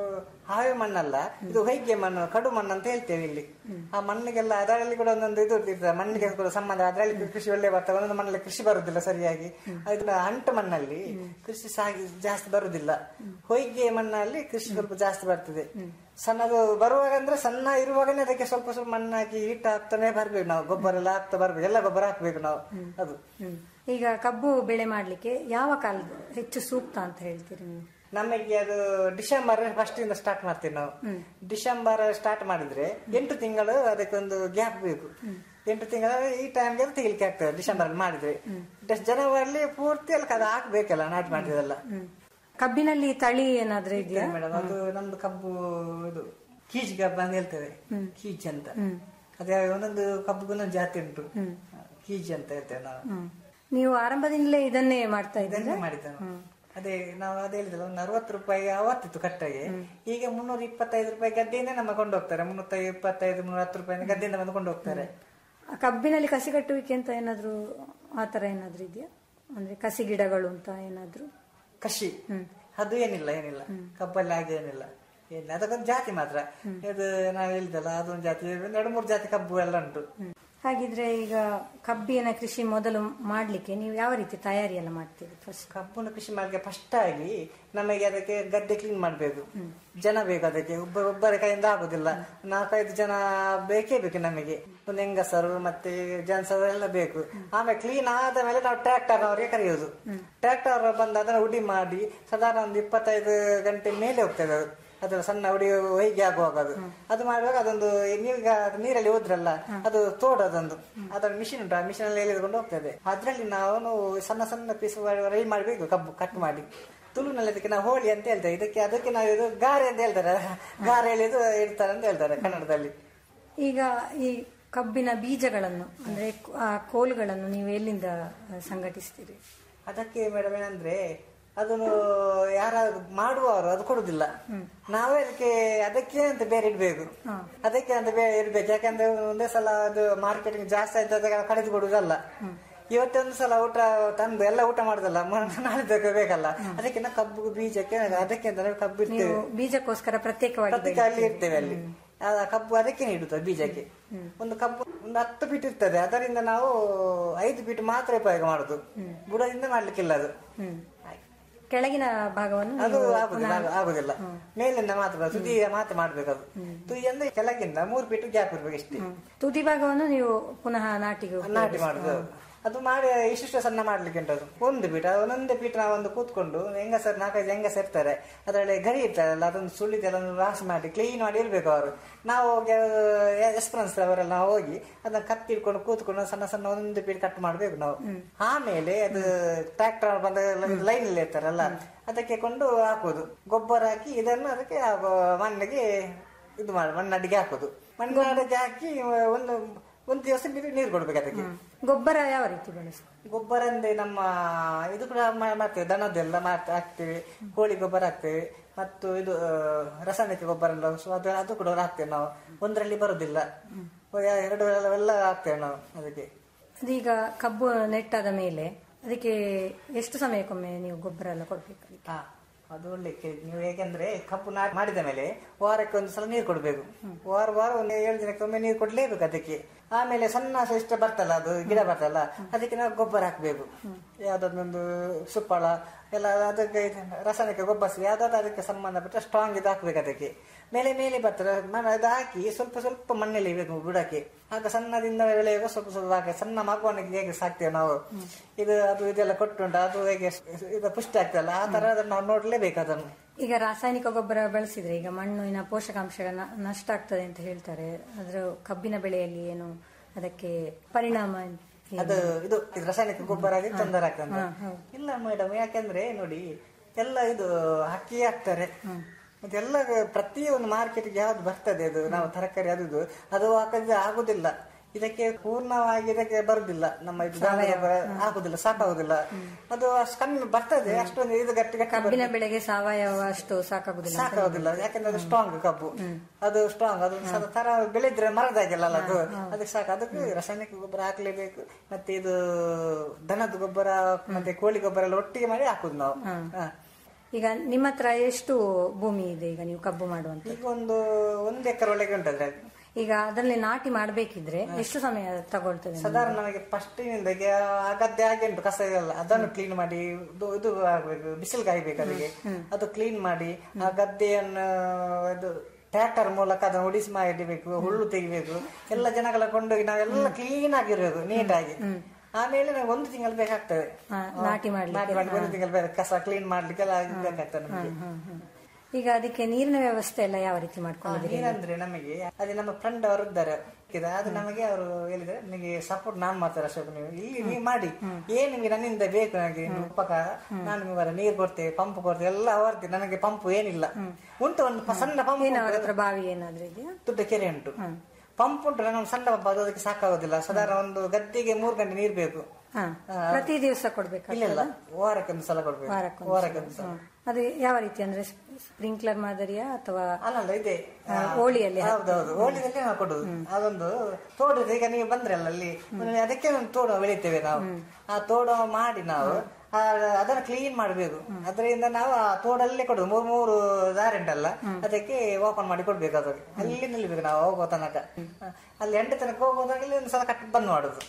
[SPEAKER 13] ಹಾವೆ ಮಣ್ಣಲ್ಲ ಇದು ಹೊಯ್ಗೆ ಮಣ್ಣು ಕಡು ಮಣ್ಣು ಅಂತ ಹೇಳ್ತೇವೆ ಇಲ್ಲಿ ಆ ಮಣ್ಣಿಗೆಲ್ಲ ಅದರಲ್ಲಿ ಕೂಡ ಒಂದೊಂದು ಇದು ಇರ್ತದೆ ಮಣ್ಣಿಗೆ ಕೂಡ ಸಂಬಂಧ ಅದರಲ್ಲಿ ಕೃಷಿ ಒಳ್ಳೆ ಬರ್ತದೆ ಒಂದೊಂದು ಮಣ್ಣಲ್ಲಿ ಕೃಷಿ ಬರುದಿಲ್ಲ ಸರಿಯಾಗಿ ಅದನ್ನ ಅಂಟು ಮಣ್ಣಲ್ಲಿ ಕೃಷಿ ಸಾಗಿ ಜಾಸ್ತಿ ಬರುದಿಲ್ಲ ಹೊಯ್ಗೆ ಮಣ್ಣಲ್ಲಿ ಕೃಷಿ ಸ್ವಲ್ಪ ಜಾಸ್ತಿ ಬರ್ತದೆ ಸಣ್ಣದು ಬರುವಾಗ ಅಂದ್ರೆ ಸಣ್ಣ ಇರುವಾಗನೇ ಅದಕ್ಕೆ ಸ್ವಲ್ಪ ಸ್ವಲ್ಪ ಮಣ್ಣು ಹಾಕಿ ಹಿಟ್ಟು ಹಾಕ್ತಾನೆ ಬರ್ಬೇಕು ನಾವು ಗೊಬ್ಬರ ಎಲ್ಲ ಹಾಕ್ತಾ ಬರ್ಬೇಕು ಎಲ್ಲ ಗೊಬ್ಬರ ಹಾಕ್ಬೇಕು ನಾವು ಅದು
[SPEAKER 12] ಈಗ ಕಬ್ಬು ಬೆಳೆ ಮಾಡ್ಲಿಕ್ಕೆ ಯಾವ ಕಾಲ ಹೆಚ್ಚು ಸೂಕ್ತ ಅಂತ ಹೇಳ್ತೀರಿ ನೀವು
[SPEAKER 13] ನಮಗೆ ಅದು ಡಿಸೆಂಬರ್ ಫಸ್ಟ್ ಇಂದ ಸ್ಟಾರ್ಟ್ ಮಾಡ್ತೀವಿ ನಾವು ಡಿಸೆಂಬರ್ ಸ್ಟಾರ್ಟ್ ಮಾಡಿದ್ರೆ ಎಂಟು ತಿಂಗಳು ಅದಕ್ಕೊಂದು ಗ್ಯಾಪ್ ಬೇಕು ಎಂಟು ತಿಂಗಳ ಈ ಟೈಮ್ಗೆ ತೆಗಿಲಿಕ್ಕೆ ಆಗ್ತದೆ ಡಿಸೆಂಬರ್ ಅಲ್ಲಿ ಮಾಡಿದ್ರೆ ಜನವರಿ ಪೂರ್ತಿ ಅಲ್ಲಿ ಅದು ಹಾಕ್ಬೇಕಲ್ಲ ನಾಟಿ ಮಾಡಿದೆಲ್ಲ
[SPEAKER 12] ಕಬ್ಬಿನಲ್ಲಿ ತಳಿ ಏನಾದ್ರೂ ಇದೆಯಾ
[SPEAKER 13] ಮೇಡಮ್ ಅದು ನಮ್ದು ಕಬ್ಬು ಇದು ಕೀಚ್ ಕಬ್ಬು ಅಂತ ಹೇಳ್ತೇವೆ ಕೀಚ್ ಅಂತ ಅದೇ ಒಂದೊಂದು ಕಬ್ಬುಗೊಂದೊಂದು ಜಾತಿ ಉಂಟು ಕೀಚ್ ಅಂತ ಹೇಳ್ತೇವೆ ನಾವು
[SPEAKER 12] ಹ್ಮ್. ನೀವು ಆರಂಭದಿಂದಲೇ ಇದನ್ನೇ ಮಾಡ್ತಾ ಇದ್ದೀರಾ
[SPEAKER 13] ಇದನ್ನೇ ಮಾಡಿದ್ದೆ ನಾವು. ಅದೇ ನಾವು ಅದೇ ಹೇಳಿದಲ್ಲ ಒಂದು ಅರವತ್ತು ರೂಪಾಯಿ ಅವತ್ತಿತ್ತು ಕಟ್ಟಾಗಿ ಈಗ ಮುನ್ನೂರ ಇಪ್ಪತ್ತೈದು ರೂಪಾಯಿ ಗದ್ದೆಯಿಂದ ನಮ್ಮ ಕೊಂಡೋಗ್ತಾರೆ ಮುನ್ನೂರ ಇಪ್ಪತ್ತೈದು ಮುನ್ನೂರ ಹತ್ತು ರೂಪಾಯಿ ಗದ್ದೆಯಿಂದ ಬಂದು ಕೊಂಡು ಹೋಗ್ತಾರೆ
[SPEAKER 12] ಆ ಕಬ್ಬಿನಲ್ಲಿ ಕಸಿ ಕಟ್ಟುವಿಕೆ ಅಂತ ಏನಾದ್ರೂ ಆತರ ಏನಾದ್ರೂ ಇದೆಯಾ ಅಂದ್ರೆ ಕಸಿ ಗಿಡಗಳು ಅಂತ ಏನಾದ್ರೂ
[SPEAKER 13] ಕೃಷಿ ಅದು ಏನಿಲ್ಲ ಏನಿಲ್ಲ ಕಬ್ಬಲ್ಲಿ ಹಾಗೆ ಏನಿಲ್ಲ ಏನಿಲ್ಲ ಅದಕ್ಕೊಂದು ಜಾತಿ ಮಾತ್ರ ಇದು ನಾವು ಹೇಳಿದಲ್ಲ ಅದೊಂದು ಜಾತಿ ಒಂದು ಎರಡು ಮೂರು ಜಾತಿ ಕಬ್ಬು ಎಲ್ಲ ಉಂಟು
[SPEAKER 12] ಹಾಗಿದ್ರೆ ಈಗ ಕಬ್ಬಿನ ಕೃಷಿ ಮೊದಲು ಮಾಡ್ಲಿಕ್ಕೆ ನೀವು ಯಾವ ರೀತಿ ತಯಾರಿ ಎಲ್ಲ ಮಾಡ್ತೀರಿ ಫಸ್ಟ್
[SPEAKER 13] ಕಬ್ಬುನ ಕೃಷಿ ಮಾಡಲಿಕ್ಕೆ ಫಸ್ಟ್ ಆಗಿ ನಮಗೆ ಅದಕ್ಕೆ ಗದ್ದೆ ಕ್ಲೀನ್ ಮಾಡಬೇಕು ಜನ ಬೇಕು ಅದಕ್ಕೆ ಒಬ್ಬ ಒಬ್ಬರ ಕೈಯಿಂದ ಆಗುದಿಲ್ಲ ನಾಲ್ಕೈದು ಜನ ಬೇಕೇ ಬೇಕು ನಮಗೆ ಒಂದು ಹೆಂಗಸರು ಮತ್ತೆ ಜನ್ಸರು ಎಲ್ಲ ಬೇಕು ಆಮೇಲೆ ಕ್ಲೀನ್ ಆದ ಮೇಲೆ ನಾವು ಟ್ರ್ಯಾಕ್ಟರ್ ಅವರಿಗೆ ಕರೆಯೋದು ಟ್ರ್ಯಾಕ್ಟರ್ ಬಂದು ಅದನ್ನು ಉಡಿ ಮಾಡಿ ಸಾಧಾರಣ ಒಂದು ಇಪ್ಪತ್ತೈದು ಗಂಟೆ ಮೇಲೆ ಹೋಗ್ತದೆ ಅದು ಅದು ಸಣ್ಣ ಉಡಿ ಹೊಯ್ಗೆ ಆಗುವಾಗ ಅದು ಅದು ಮಾಡುವಾಗ ಅದೊಂದು ನೀವೀಗ ಅದು ನೀರಲ್ಲಿ ಹೋದ್ರಲ್ಲ ಅದು ತೋಡು ಅದೊಂದು ಅದರ ಮಿಷಿನ್ ಉಂಟು ಆ ಮಿಷಿನ್ ಅಲ್ಲಿ ಎಳೆದುಕೊಂಡು ಹೋಗ್ತದೆ ಅದ್ರಲ್ಲಿ ನಾವು ಸಣ್ಣ ಸಣ್ಣ ಪೀಸ್ ರೈ ಮಾಡಬೇಕು ಕಬ್ಬು ಕಟ್ ಮಾಡಿ ತುಳುನಲ್ಲಿ ಅದಕ್ಕೆ ನಾವು ಹೋಳಿ ಅಂತ ಹೇಳ್ತೇವೆ ಇದಕ್ಕೆ ಅದಕ್ಕೆ ನಾವು ಇದು ಗಾರೆ ಅಂತ ಹೇಳ್ತಾರೆ ಗಾರೆ ಎಳೆದು ಇಡ್ತಾರೆ ಅಂತ ಹೇಳ್ತಾರೆ ಕನ್ನಡದಲ್ಲಿ
[SPEAKER 12] ಈಗ ಈ ಕಬ್ಬಿನ ಬೀಜಗಳನ್ನು ಅಂದ್ರೆ ಆ ಕೋಲುಗಳನ್ನು ನೀವು ಎಲ್ಲಿಂದ ಆ, ಸಂಘಟಿಸ್ತೀರಿ
[SPEAKER 13] ಅದಕ್ಕೆ ಮೇಡಮ್ ಏನಂದ್ರೆ ಅದನ್ನು ಯಾರಾದ್ರು ಮಾಡುವವರು ಅದು ಕೊಡುದಿಲ್ಲ ನಾವೇ ಅದಕ್ಕೆ ಅದಕ್ಕೆ ಅಂತ ಬೇರೆ ಇಡ್ಬೇಕು ಅದಕ್ಕೆ ಅಂತ ಬೇರೆ ಇಡ್ಬೇಕು ಯಾಕಂದ್ರೆ ಒಂದೇ ಸಲ ಅದು ಮಾರ್ಕೆಟಿಂಗ್ ಜಾಸ್ತಿ ಆಯ್ತದ ಕಡಿದು ಕೊಡುದಲ್ಲ ಇವತ್ತೊಂದು ಸಲ ಊಟ ತಂದು ಎಲ್ಲ ಊಟ ಮಾಡುದಲ್ಲ ಮ- ನಾಳೆ ಬೇಕು ಬೇಕಲ್ಲ ಅದಕ್ಕೆ ನಾವು ಕಬ್ಬು ಬೀಜಕ್ಕೆ ಅದಕ್ಕೆ ಅಂತ ನಾವು ಕಬ್ಬು
[SPEAKER 12] ನೀವು
[SPEAKER 13] ಇಡ್ತೇವೆ
[SPEAKER 12] ಬೀಜಕ್ಕೋಸ್ಕರ ಪ್ರತ್ಯೇಕವಾಗಿ
[SPEAKER 13] ಪ್ರತ್ಯೇಕ ಅಲ್ಲಿ ಇರ್ತೇವೆ ಅಲ್ಲಿ ಆ ಕಬ್ಬು ಅದಕ್ಕೆ ನೀಡುತ್ತೆ ಬೀಜಕ್ಕೆ ಒಂದು ಕಬ್ಬು ಒಂದು ಹತ್ತು ಫೀಟ್ ಇರ್ತದೆ ಅದರಿಂದ ನಾವು ಐದು ಫೀಟ್ ಮಾತ್ರ ಉಪಯೋಗ ಮಾಡುದು ಬುಡದಿಂದ ಮಾಡ್ಲಿಕ್ಕಿಲ್ಲ ಅದು
[SPEAKER 12] ಕೆಳಗಿನ ಭಾಗವನ್ನು
[SPEAKER 13] ಅದು
[SPEAKER 12] ನೀವು
[SPEAKER 13] ಆಗುದಿಲ್ಲ
[SPEAKER 12] ಪುನಃ-
[SPEAKER 13] ಆಗು- ಆಗುದಿಲ್ಲ ಮೇಲಿಂದ ಮಾತ್ರ ತುದಿ ಮಾತ್ರ ಮಾಡ್ಬೇಕು ಅದು ತುದಿ ಅಂದ್ರೆ ಕೆಳಗಿಂದ ಮೂರು ಫೀಟ್ ಗ್ಯಾಪ್ ಇರ್ಬೇಕು ಇಷ್ಟೇ
[SPEAKER 12] ತುದಿ ಭಾಗವನ್ನು ನೀವು ಪುನಃ ನಾಟಿಗೆ
[SPEAKER 13] ನಾಟಿ ಮಾಡುದು ಅದು ಮಾಡಿ ಇಷ್ಟಿಷ್ಟು ಸಣ್ಣ ಮಾಡ್ಲಿಕ್ಕೆ ಉಂಟು ಅದು ಒಂದು ಪೀಠ ಒಂದೊಂದೇ ಪೀಠ ನಾವು ಒಂದು ಕೂತ್ಕೊಂಡು ಹೆಂಗಸರ್ ನಾಲ್ಕೈದು ಹೆಂಗಸ ಇರ್ತಾರೆ ಅದರಲ್ಲಿ ಗರಿ ಇರ್ತಾರಲ್ಲ ಅದನ್ನು ಸುಳಿದೆಲ್ಲ ರಾಶಿ ಮಾಡಿ ಕ್ಲೀನ್ ಮಾಡಿ ಇರ್ಬೇಕು ಅವರು ನಾವು ಎಸ್ಪರೆನ್ಸ್ ಅವರೆಲ್ಲ ನಾವು ಹೋಗಿ ಅದನ್ನ ಕತ್ತಿ ಹಿಡ್ಕೊಂಡು ಕೂತ್ಕೊಂಡು ಸಣ್ಣ ಸಣ್ಣ ಒಂದು ಪೀಠ ಕಟ್ ಮಾಡ್ಬೇಕು ನಾವು ಆಮೇಲೆ ಅದು ಟ್ರ್ಯಾಕ್ಟರ್ ಬಂದ ಲೈನ್ ಅಲ್ಲಿ ಇರ್ತಾರಲ್ಲ ಅದಕ್ಕೆ ಕೊಂಡು ಹಾಕೋದು ಗೊಬ್ಬರ ಹಾಕಿ ಇದನ್ನು ಅದಕ್ಕೆ ಆ ಮಣ್ಣಿಗೆ ಇದು ಮಾಡಿ ಮಣ್ಣಡಿಗೆ ಹಾಕೋದು ಮಣ್ಣಡಿಗೆ ಹಾಕಿ ಒಂದು ಒಂದು ದಿವಸ ಬಿಟ್ಟು ನೀರು ಕೊಡ್ಬೇಕು ಅದಕ್ಕೆ
[SPEAKER 12] ಗೊಬ್ಬರ ಯಾವ ರೀತಿ ಬಳಸ
[SPEAKER 13] ಗೊಬ್ಬರ ಅಂದ್ರೆ ನಮ್ಮ ಇದು ಕೂಡ ಮಾ- ಮಾಡ್ತೇವೆ ದನದ್ದೆಲ್ಲ ಮಾಡ್ತಾ ಹಾಕ್ತೇವೆ ಕೋಳಿ ಗೊಬ್ಬರ ಹಾಕ್ತೇವೆ ಮತ್ತು ಇದು ಆ, ರಾಸಾಯನಿಕ ಗೊಬ್ಬರ ಎಲ್ಲ ಸೊ ಅದು ಅದು ಕೂಡ ಹಾಕ್ತೇವೆ ನಾವು ಒಂದರಲ್ಲಿ ಬರುದಿಲ್ಲ ಎರಡು ಎಲ್ಲ ಹಾಕ್ತೇವೆ ನಾವು ಅದಕ್ಕೆ
[SPEAKER 12] ಅದೀಗ ಕಬ್ಬು ನೆಟ್ಟಾದ ಮೇಲೆ ಅದಕ್ಕೆ ಎಷ್ಟು ಸಮಯಕ್ಕೊಮ್ಮೆ ನೀವು ಗೊಬ್ಬರ ಎಲ್ಲ ಕೊಡ್ಬೇಕು
[SPEAKER 13] ಹಾ ಅದು ಒಳ್ಳೆ ಕೇಳಿ ನೀವು ಹೇಗೆಂದ್ರೆ ಕಬ್ಬು ನಾಟಿ ಮಾಡಿದ ಮೇಲೆ ವಾರಕ್ಕೆ ಒಂದು ಸಲ ನೀರು ಕೊಡ್ಬೇಕು ವಾರ ವಾರ ಒಂದು ಏಳು ದಿನಕ್ಕೆ ಒಮ್ಮೆ ನೀರು ಕೊಡ್ಲೇಬೇಕು ಅದಕ್ಕೆ ಆಮೇಲೆ ಸಣ್ಣ ಇಷ್ಟ ಬರ್ತಲ್ಲ ಅದು ಗಿಡ ಬರ್ತಲ್ಲ ಅದಕ್ಕೆ ನಾವು ಗೊಬ್ಬರ ಹಾಕ್ಬೇಕು ಯಾವ್ದಾದೊಂದು ಸುಪ್ಪಳ ಎಲ್ಲ ಅದಕ್ಕೆ ಇದು ರಾಸಾಯನಿಕ ಗೊಬ್ಬರ ಸಿ- ಯಾವ್ದಾದ್ರು ಅದಕ್ಕೆ ಸಂಬಂಧಪಟ್ಟ ಸ್ಟ್ರಾಂಗ್ ಇದು ಹಾಕ್ಬೇಕು ಅದಕ್ಕೆ ಮೇಲೆ ಮೇಲೆ ಬರ್ತದೆ ಮಣ್ಣು ಅದು ಹಾಕಿ ಸ್ವಲ್ಪ ಸ್ವಲ್ಪ ಮಣ್ಣಲ್ಲಿ ಇಡಬೇಕು ಬುಡಕ್ಕೆ ಆಗ ಸಣ್ಣದಿಂದ ಬೆಳೆಯುವಾಗ ಸ್ವಲ್ಪ ಸ್ವಲ್ಪ ಹಾಕಿ ಸಣ್ಣ ಮಗುವನಿಗೆ ಹೇಗೆ ಸಾಕ್ತೇವೆ ನಾವು ಇದು ಅದು ಇದೆಲ್ಲ ಕೊಟ್ಟುಂಟು ಅದು ಹೇಗೆ ಇದು ಪುಷ್ಟಿ ಆಗ್ತದಲ್ಲ ಆ ತರ ಅದನ್ನು ನಾವು ನೋಡ್ಲೇಬೇಕು ಅದನ್ನು
[SPEAKER 12] ಈಗ ರಾಸಾಯನಿಕ ಗೊಬ್ಬರ ಬಳಸಿದ್ರೆ ಈಗ ಮಣ್ಣಿನ ಪೋಷಕಾಂಶಗಳ ನ- ನಷ್ಟ ಆಗ್ತದೆ ಅಂತ ಹೇಳ್ತಾರೆ ಅದ್ರ ಕಬ್ಬಿನ ಬೆಳೆಯಲ್ಲಿ ಏನು ಅದಕ್ಕೆ ಪರಿಣಾಮ ಏನು?
[SPEAKER 13] ಅದು ಇದು ಇದು ರಾಸಾಯನಿಕ ಗೊಬ್ಬರ ಆಗಿ ತೊಂದರೆ ಆಗ್ತದೆ
[SPEAKER 12] ಹಾ, ಹೌದು.
[SPEAKER 13] ಇಲ್ಲ ಮೇಡಮ್ ಯಾಕಂದ್ರೆ ನೋಡಿ ಎಲ್ಲ ಇದು ಅಕ್ಕಿ ಹಾಕ್ತಾರೆ ಮತ್ತೆ ಎಲ್ಲ ಪ್ರತಿಯೊಂದು ಮಾರ್ಕೆಟ್ಗೆ ಯಾವ್ದು ಬರ್ತದೆ ಅದು ನಾವು ತರಕಾರಿ ಅದು ಇದು ಅದು ಹಾಕಿದ್ರೆ ಆಗುದಿಲ್ಲ ಇದಕ್ಕೆ ಪೂರ್ಣವಾಗಿ ಇದಕ್ಕೆ ಬರುದಿಲ್ಲ ನಮ್ಮ ಇದು ದನ ಗೊಬ್ಬರ ಆಗುದಿಲ್ಲ ಸಾಕಾಗುದಿಲ್ಲ ಅದು ಅಷ್ಟು ಕಮ್ಮಿ ಬರ್ತದೆ ಅಷ್ಟೊಂದು ಇದು ಗಟ್ಟಿ ಗಟ್ಟಿ
[SPEAKER 12] ಕಬ್ಬಿನ
[SPEAKER 13] ಬರ್ತದೆ.
[SPEAKER 12] ಬೆಳೆಗೆ ಸಾವಯವ ಅಷ್ಟು ಸಾಕಾಗುದಿಲ್ಲ ಅಂತ
[SPEAKER 13] ಸಾಕಾಗುದಿಲ್ಲ ಯಾಕಂದ್ರೆ ಅದು ಸ್ಟ್ರಾಂಗ್ ಕಬ್ಬು ಅದು ಸ್ಟ್ರಾಂಗ್ ಅದು ಸ- ತರ ಬೆಳೆದ್ರೆ ಮರದಾಗಿಲ್ಲ ಅದು ಅದಕ್ಕೆ ಸಾಕು ಅದಕ್ಕೆ ರಾಸಾಯನಿಕ ಗೊಬ್ಬರ ಹಾಕ್ಲೇಬೇಕು ಮತ್ತೆ ಇದು ದನದ ಗೊಬ್ಬರ ಮತ್ತೆ ಕೋಳಿ ಗೊಬ್ಬರ ಎಲ್ಲ ಒಟ್ಟಿಗೆ ಮಾಡಿ ಹಾಕುದು ನಾವು ಹಾ.
[SPEAKER 12] ಈಗ ನಿಮ್ಮ ಹತ್ರ ಎಷ್ಟು ಭೂಮಿ ಇದೆ ಈಗ ನೀವು ಕಬ್ಬು ಮಾಡುವಂತ
[SPEAKER 13] ಈಗ ಒಂದು ಒಂದು ಎಕರೆ ಒಳಗೆ ಉಂಟದ್ರೆ
[SPEAKER 12] ಈಗ ಅದರಲ್ಲಿ ನಾಟಿ ಮಾಡ್ಬೇಕಿದ್ರೆ ಎಷ್ಟು ಸಮಯ ತಗೊಳ್ತದೆ ನಿಮ್ಗೆ?
[SPEAKER 13] ಸಾಧಾರಣ ನಮಗೆ ಫಸ್ಟಿನಿಂದ ಆ ಗದ್ದೆ ಹಾಗೆ ಉಂಟು ಕಸ ಇದೆಲ್ಲ ಅದನ್ನು ಕ್ಲೀನ್ ಮಾಡಿ ಇದು ಇದು ಆಗ್ಬೇಕು ಬಿಸಿಲು ಕಾಯ್ಬೇಕು ಅದಕ್ಕೆ ಅದು ಕ್ಲೀನ್ ಮಾಡಿ ಆ ಗದ್ದೆಯನ್ನು ಇದು ಟ್ರ್ಯಾಕ್ಟರ್ ಮೂಲಕ ಅದನ್ನು ಒಡಿಸಿ ಮಾಡಿಬೇಕು ಹುಲ್ಲು ತೆಗಿಬೇಕು ಎಲ್ಲ ಜನಗಳ ಕೊಂಡೋಗಿ ನಾವೆಲ್ಲ ಕ್ಲೀನ್ ಆಗಿರ್ಬೇಕು ನೀಟಾಗಿ ಆಮೇಲೆ ನಾವು ಒಂದು ತಿಂಗಳು ಬೇಕಾಗ್ತದೆ
[SPEAKER 12] ಹಾ, ನಾಟಿ ಮಾಡ್ಲಿಕ್ಕೆ.
[SPEAKER 13] ನಾಟಿ ಮಾಡಿ ಒಂದು ತಿಂಗಳು ಬೇಕು ಕಸ ಕ್ಲೀನ್ ಮಾಡ್ಲಿಕ್ಕೆಲ್ಲ ಬೇಕಾಗ್ತದೆ ನಮಗೆ
[SPEAKER 12] ಈಗ ಅದಕ್ಕೆ ನೀರಿನ ವ್ಯವಸ್ಥೆ ಎಲ್ಲ ಯಾವ ರೀತಿ ಮಾಡ್ಕೊಂಡಿದ್ದೀರಿ
[SPEAKER 13] ಏನಂದ್ರೆ ನಮಗೆ ಅದೇ ನಮ್ಮ ಫ್ರೆಂಡ್ ಅವರು ಇದ್ದಾರೆ ಇದೆ. ಅದು ನಮಗೆ ಅವರು ಹೇಳಿದ್ರೆ ನಿಮಗೆ ಸಪೋರ್ಟ್ ನಾನ್ ಮಾಡ್ತಾರೆ ಅಶೋಕ್ ನೀವು ಇಲ್ಲಿ ನೀವು ಮಾಡಿ ಏನ್ ನಿಮಗೆ ನನ್ನಿಂದ ಬೇಕು ನನಗೆ ನೀವು ಉಪಕಾರ ನಾನು ನಿಮಗೆ ನೀರು ಕೊಡ್ತೇವೆ ಪಂಪ್ ಕೊಡ್ತೇವೆ ಎಲ್ಲ ಹೊರ್ತೀವಿ ನನಗೆ ಪಂಪ್ ಏನಿಲ್ಲ ಉಂಟು ಒಂದು ಪ- ಸಣ್ಣ ಪಂಪ್
[SPEAKER 12] ಏನು ಅವ್ರ ಹತ್ರ ಬಾವಿ ಏನಾದ್ರೂ ಇದೆಯಾ
[SPEAKER 13] ದೊಡ್ಡ ಕೆರೆ ಉಂಟು ಪಂಪ್ ಉಂಟು ನಾನು ಸಣ್ಣ ಪಂಪ್ ಅದು ಅದಕ್ಕೆ ಸಾಕಾಗೋದಿಲ್ಲ ಸಾಧಾರಣ ಒಂದು ಗದ್ದೆಗೆ ಮೂರು ಗಂಟೆ ನೀರು ಬೇಕು
[SPEAKER 12] ಹಾ. ಪ್ರತಿ ದಿವಸ ಕೊಡ್ಬೇಕಾ
[SPEAKER 13] ಇಲ್ಲ ಇಲ್ಲ ವಾರಕ್ಕೊಂದು ಸಲ ಕೊಡ್ಬೇಕು
[SPEAKER 12] ವಾರಕ್ಕೊಂದು
[SPEAKER 13] ವಾರಕ್ಕೊಂದು ಸಲ
[SPEAKER 12] ಅದು ಯಾವ ರೀತಿ ಅಂದ್ರೆ ಸ್ಪ್ರಿಂಕ್ಲರ್ ಮಾದರಿಯಾ ಅಥವಾ
[SPEAKER 13] ಅಲ್ಲಲ್ಲ ಇದೆ
[SPEAKER 12] ಆ, ಓಳಿಯಲ್ಲಿ
[SPEAKER 13] ಹೌದೌದು ಓಳಿದಲ್ಲಿ ನಾವು ಕೊಡುದು ಅದೊಂದು ತೋಡು ಈಗ ನೀವು ಬಂದ್ರಲ್ಲ ಅಲ್ಲಿ ಒಂದು ಅದಕ್ಕೆ ಒಂದು ತೋಡು ಬೆಳಿತೇವೆ ನಾವು ಆ ತೋಡು ಮಾಡಿ ನಾವು ಆ, ಅದನ್ನ ಕ್ಲೀನ್ ಮಾಡಬೇಕು ಅದರಿಂದ ನಾವು ಆ ತೋಡಲ್ಲೇ ಕೊಡುದು ಮೂರು ಮೂರು ದಾರಿ ಉಂಟಲ್ಲ ಅದಕ್ಕೆ ಓಪನ್ ಮಾಡಿ ಕೊಡ್ಬೇಕು ಅದಕ್ಕೆ ಅಲ್ಲಿ ನಿಲ್ಬೇಕು ನಾವು ಹೋಗೋ ತನಕ ಅಲ್ಲಿ ಎಂಟು ತನಕ ಹೋಗೋದಾಗಲಿ ಒಂದು ಸಲ ಕಟ್ ಬಂದ್ ಮಾಡುದು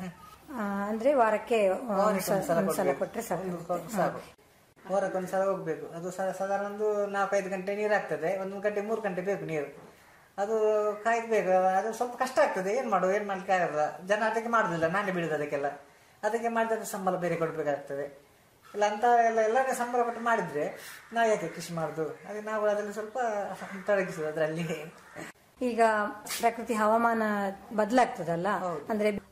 [SPEAKER 12] ಆ, ಅಂದ್ರೆ ವಾರಕ್ಕೆ
[SPEAKER 13] ವಾರಕ್ಕೆ
[SPEAKER 12] ಒಂದ್ಸಲ
[SPEAKER 13] ಒಂದ್ಸಲ
[SPEAKER 12] ಒಂದ್ಸಲ
[SPEAKER 13] ಕೊಡ್ಬೇಕು.
[SPEAKER 12] ಕೊಟ್ರೆ ಸಾಕು
[SPEAKER 13] ಒಂದು ಸಾಕು ವಾರಕ್ಕೆ ಒಂದ್ಸಲ ಹೋಗ್ಬೇಕು ಅದು ಸ- ಸಾಧಾರಣ ಒಂದು ನಾಲ್ಕೈದು ಗಂಟೆ ನೀರು ಆಗ್ತದೆ ಒಂದೊಂದು ಗಂಟೆ ಮೂರು ಗಂಟೆ ಬೇಕು ನೀರು ಅದು ಕಾಯ್ಬೇಕು ಅದು ಸ್ವಲ್ಪ ಕಷ್ಟ ಆಗ್ತದೆ ಏನ್ ಮಾಡುದು ಏನ್ ಮಾಡ್ಲಿಕ್ಕೆ ಆಗಲ್ಲ ಜನ ಅದಕ್ಕೆ ಮಾಡುದಿಲ್ಲ ನಾನೇ ಬಿಡುದು ಅದಕ್ಕೆಲ್ಲ ಅದಕ್ಕೆ ಮಾಡಿದ್ರೆ ಸಂಬಳ ಬೇರೆ ಕೊಡ್ಬೇಕಾಗ್ತದೆ ಇಲ್ಲ ಅಂತ ಎಲ್ಲ ಎಲ್ಲರೂ ಸಂಬಳ ಕೊಟ್ಟು ಮಾಡಿದ್ರೆ ನಾವು ಯಾಕೆ ಕೃಷಿ ಮಾಡುದು ಅದೇ ನಾವು ಅದರಲ್ಲಿ ಸ್ವಲ್ಪ ತೊಡಗಿಸುದು ಅದರಲ್ಲಿ
[SPEAKER 12] ಈಗ ಪ್ರಕೃತಿ ಹವಾಮಾನ ಬದಲಾಗ್ತದಲ್ಲ ಅಂದ್ರೆ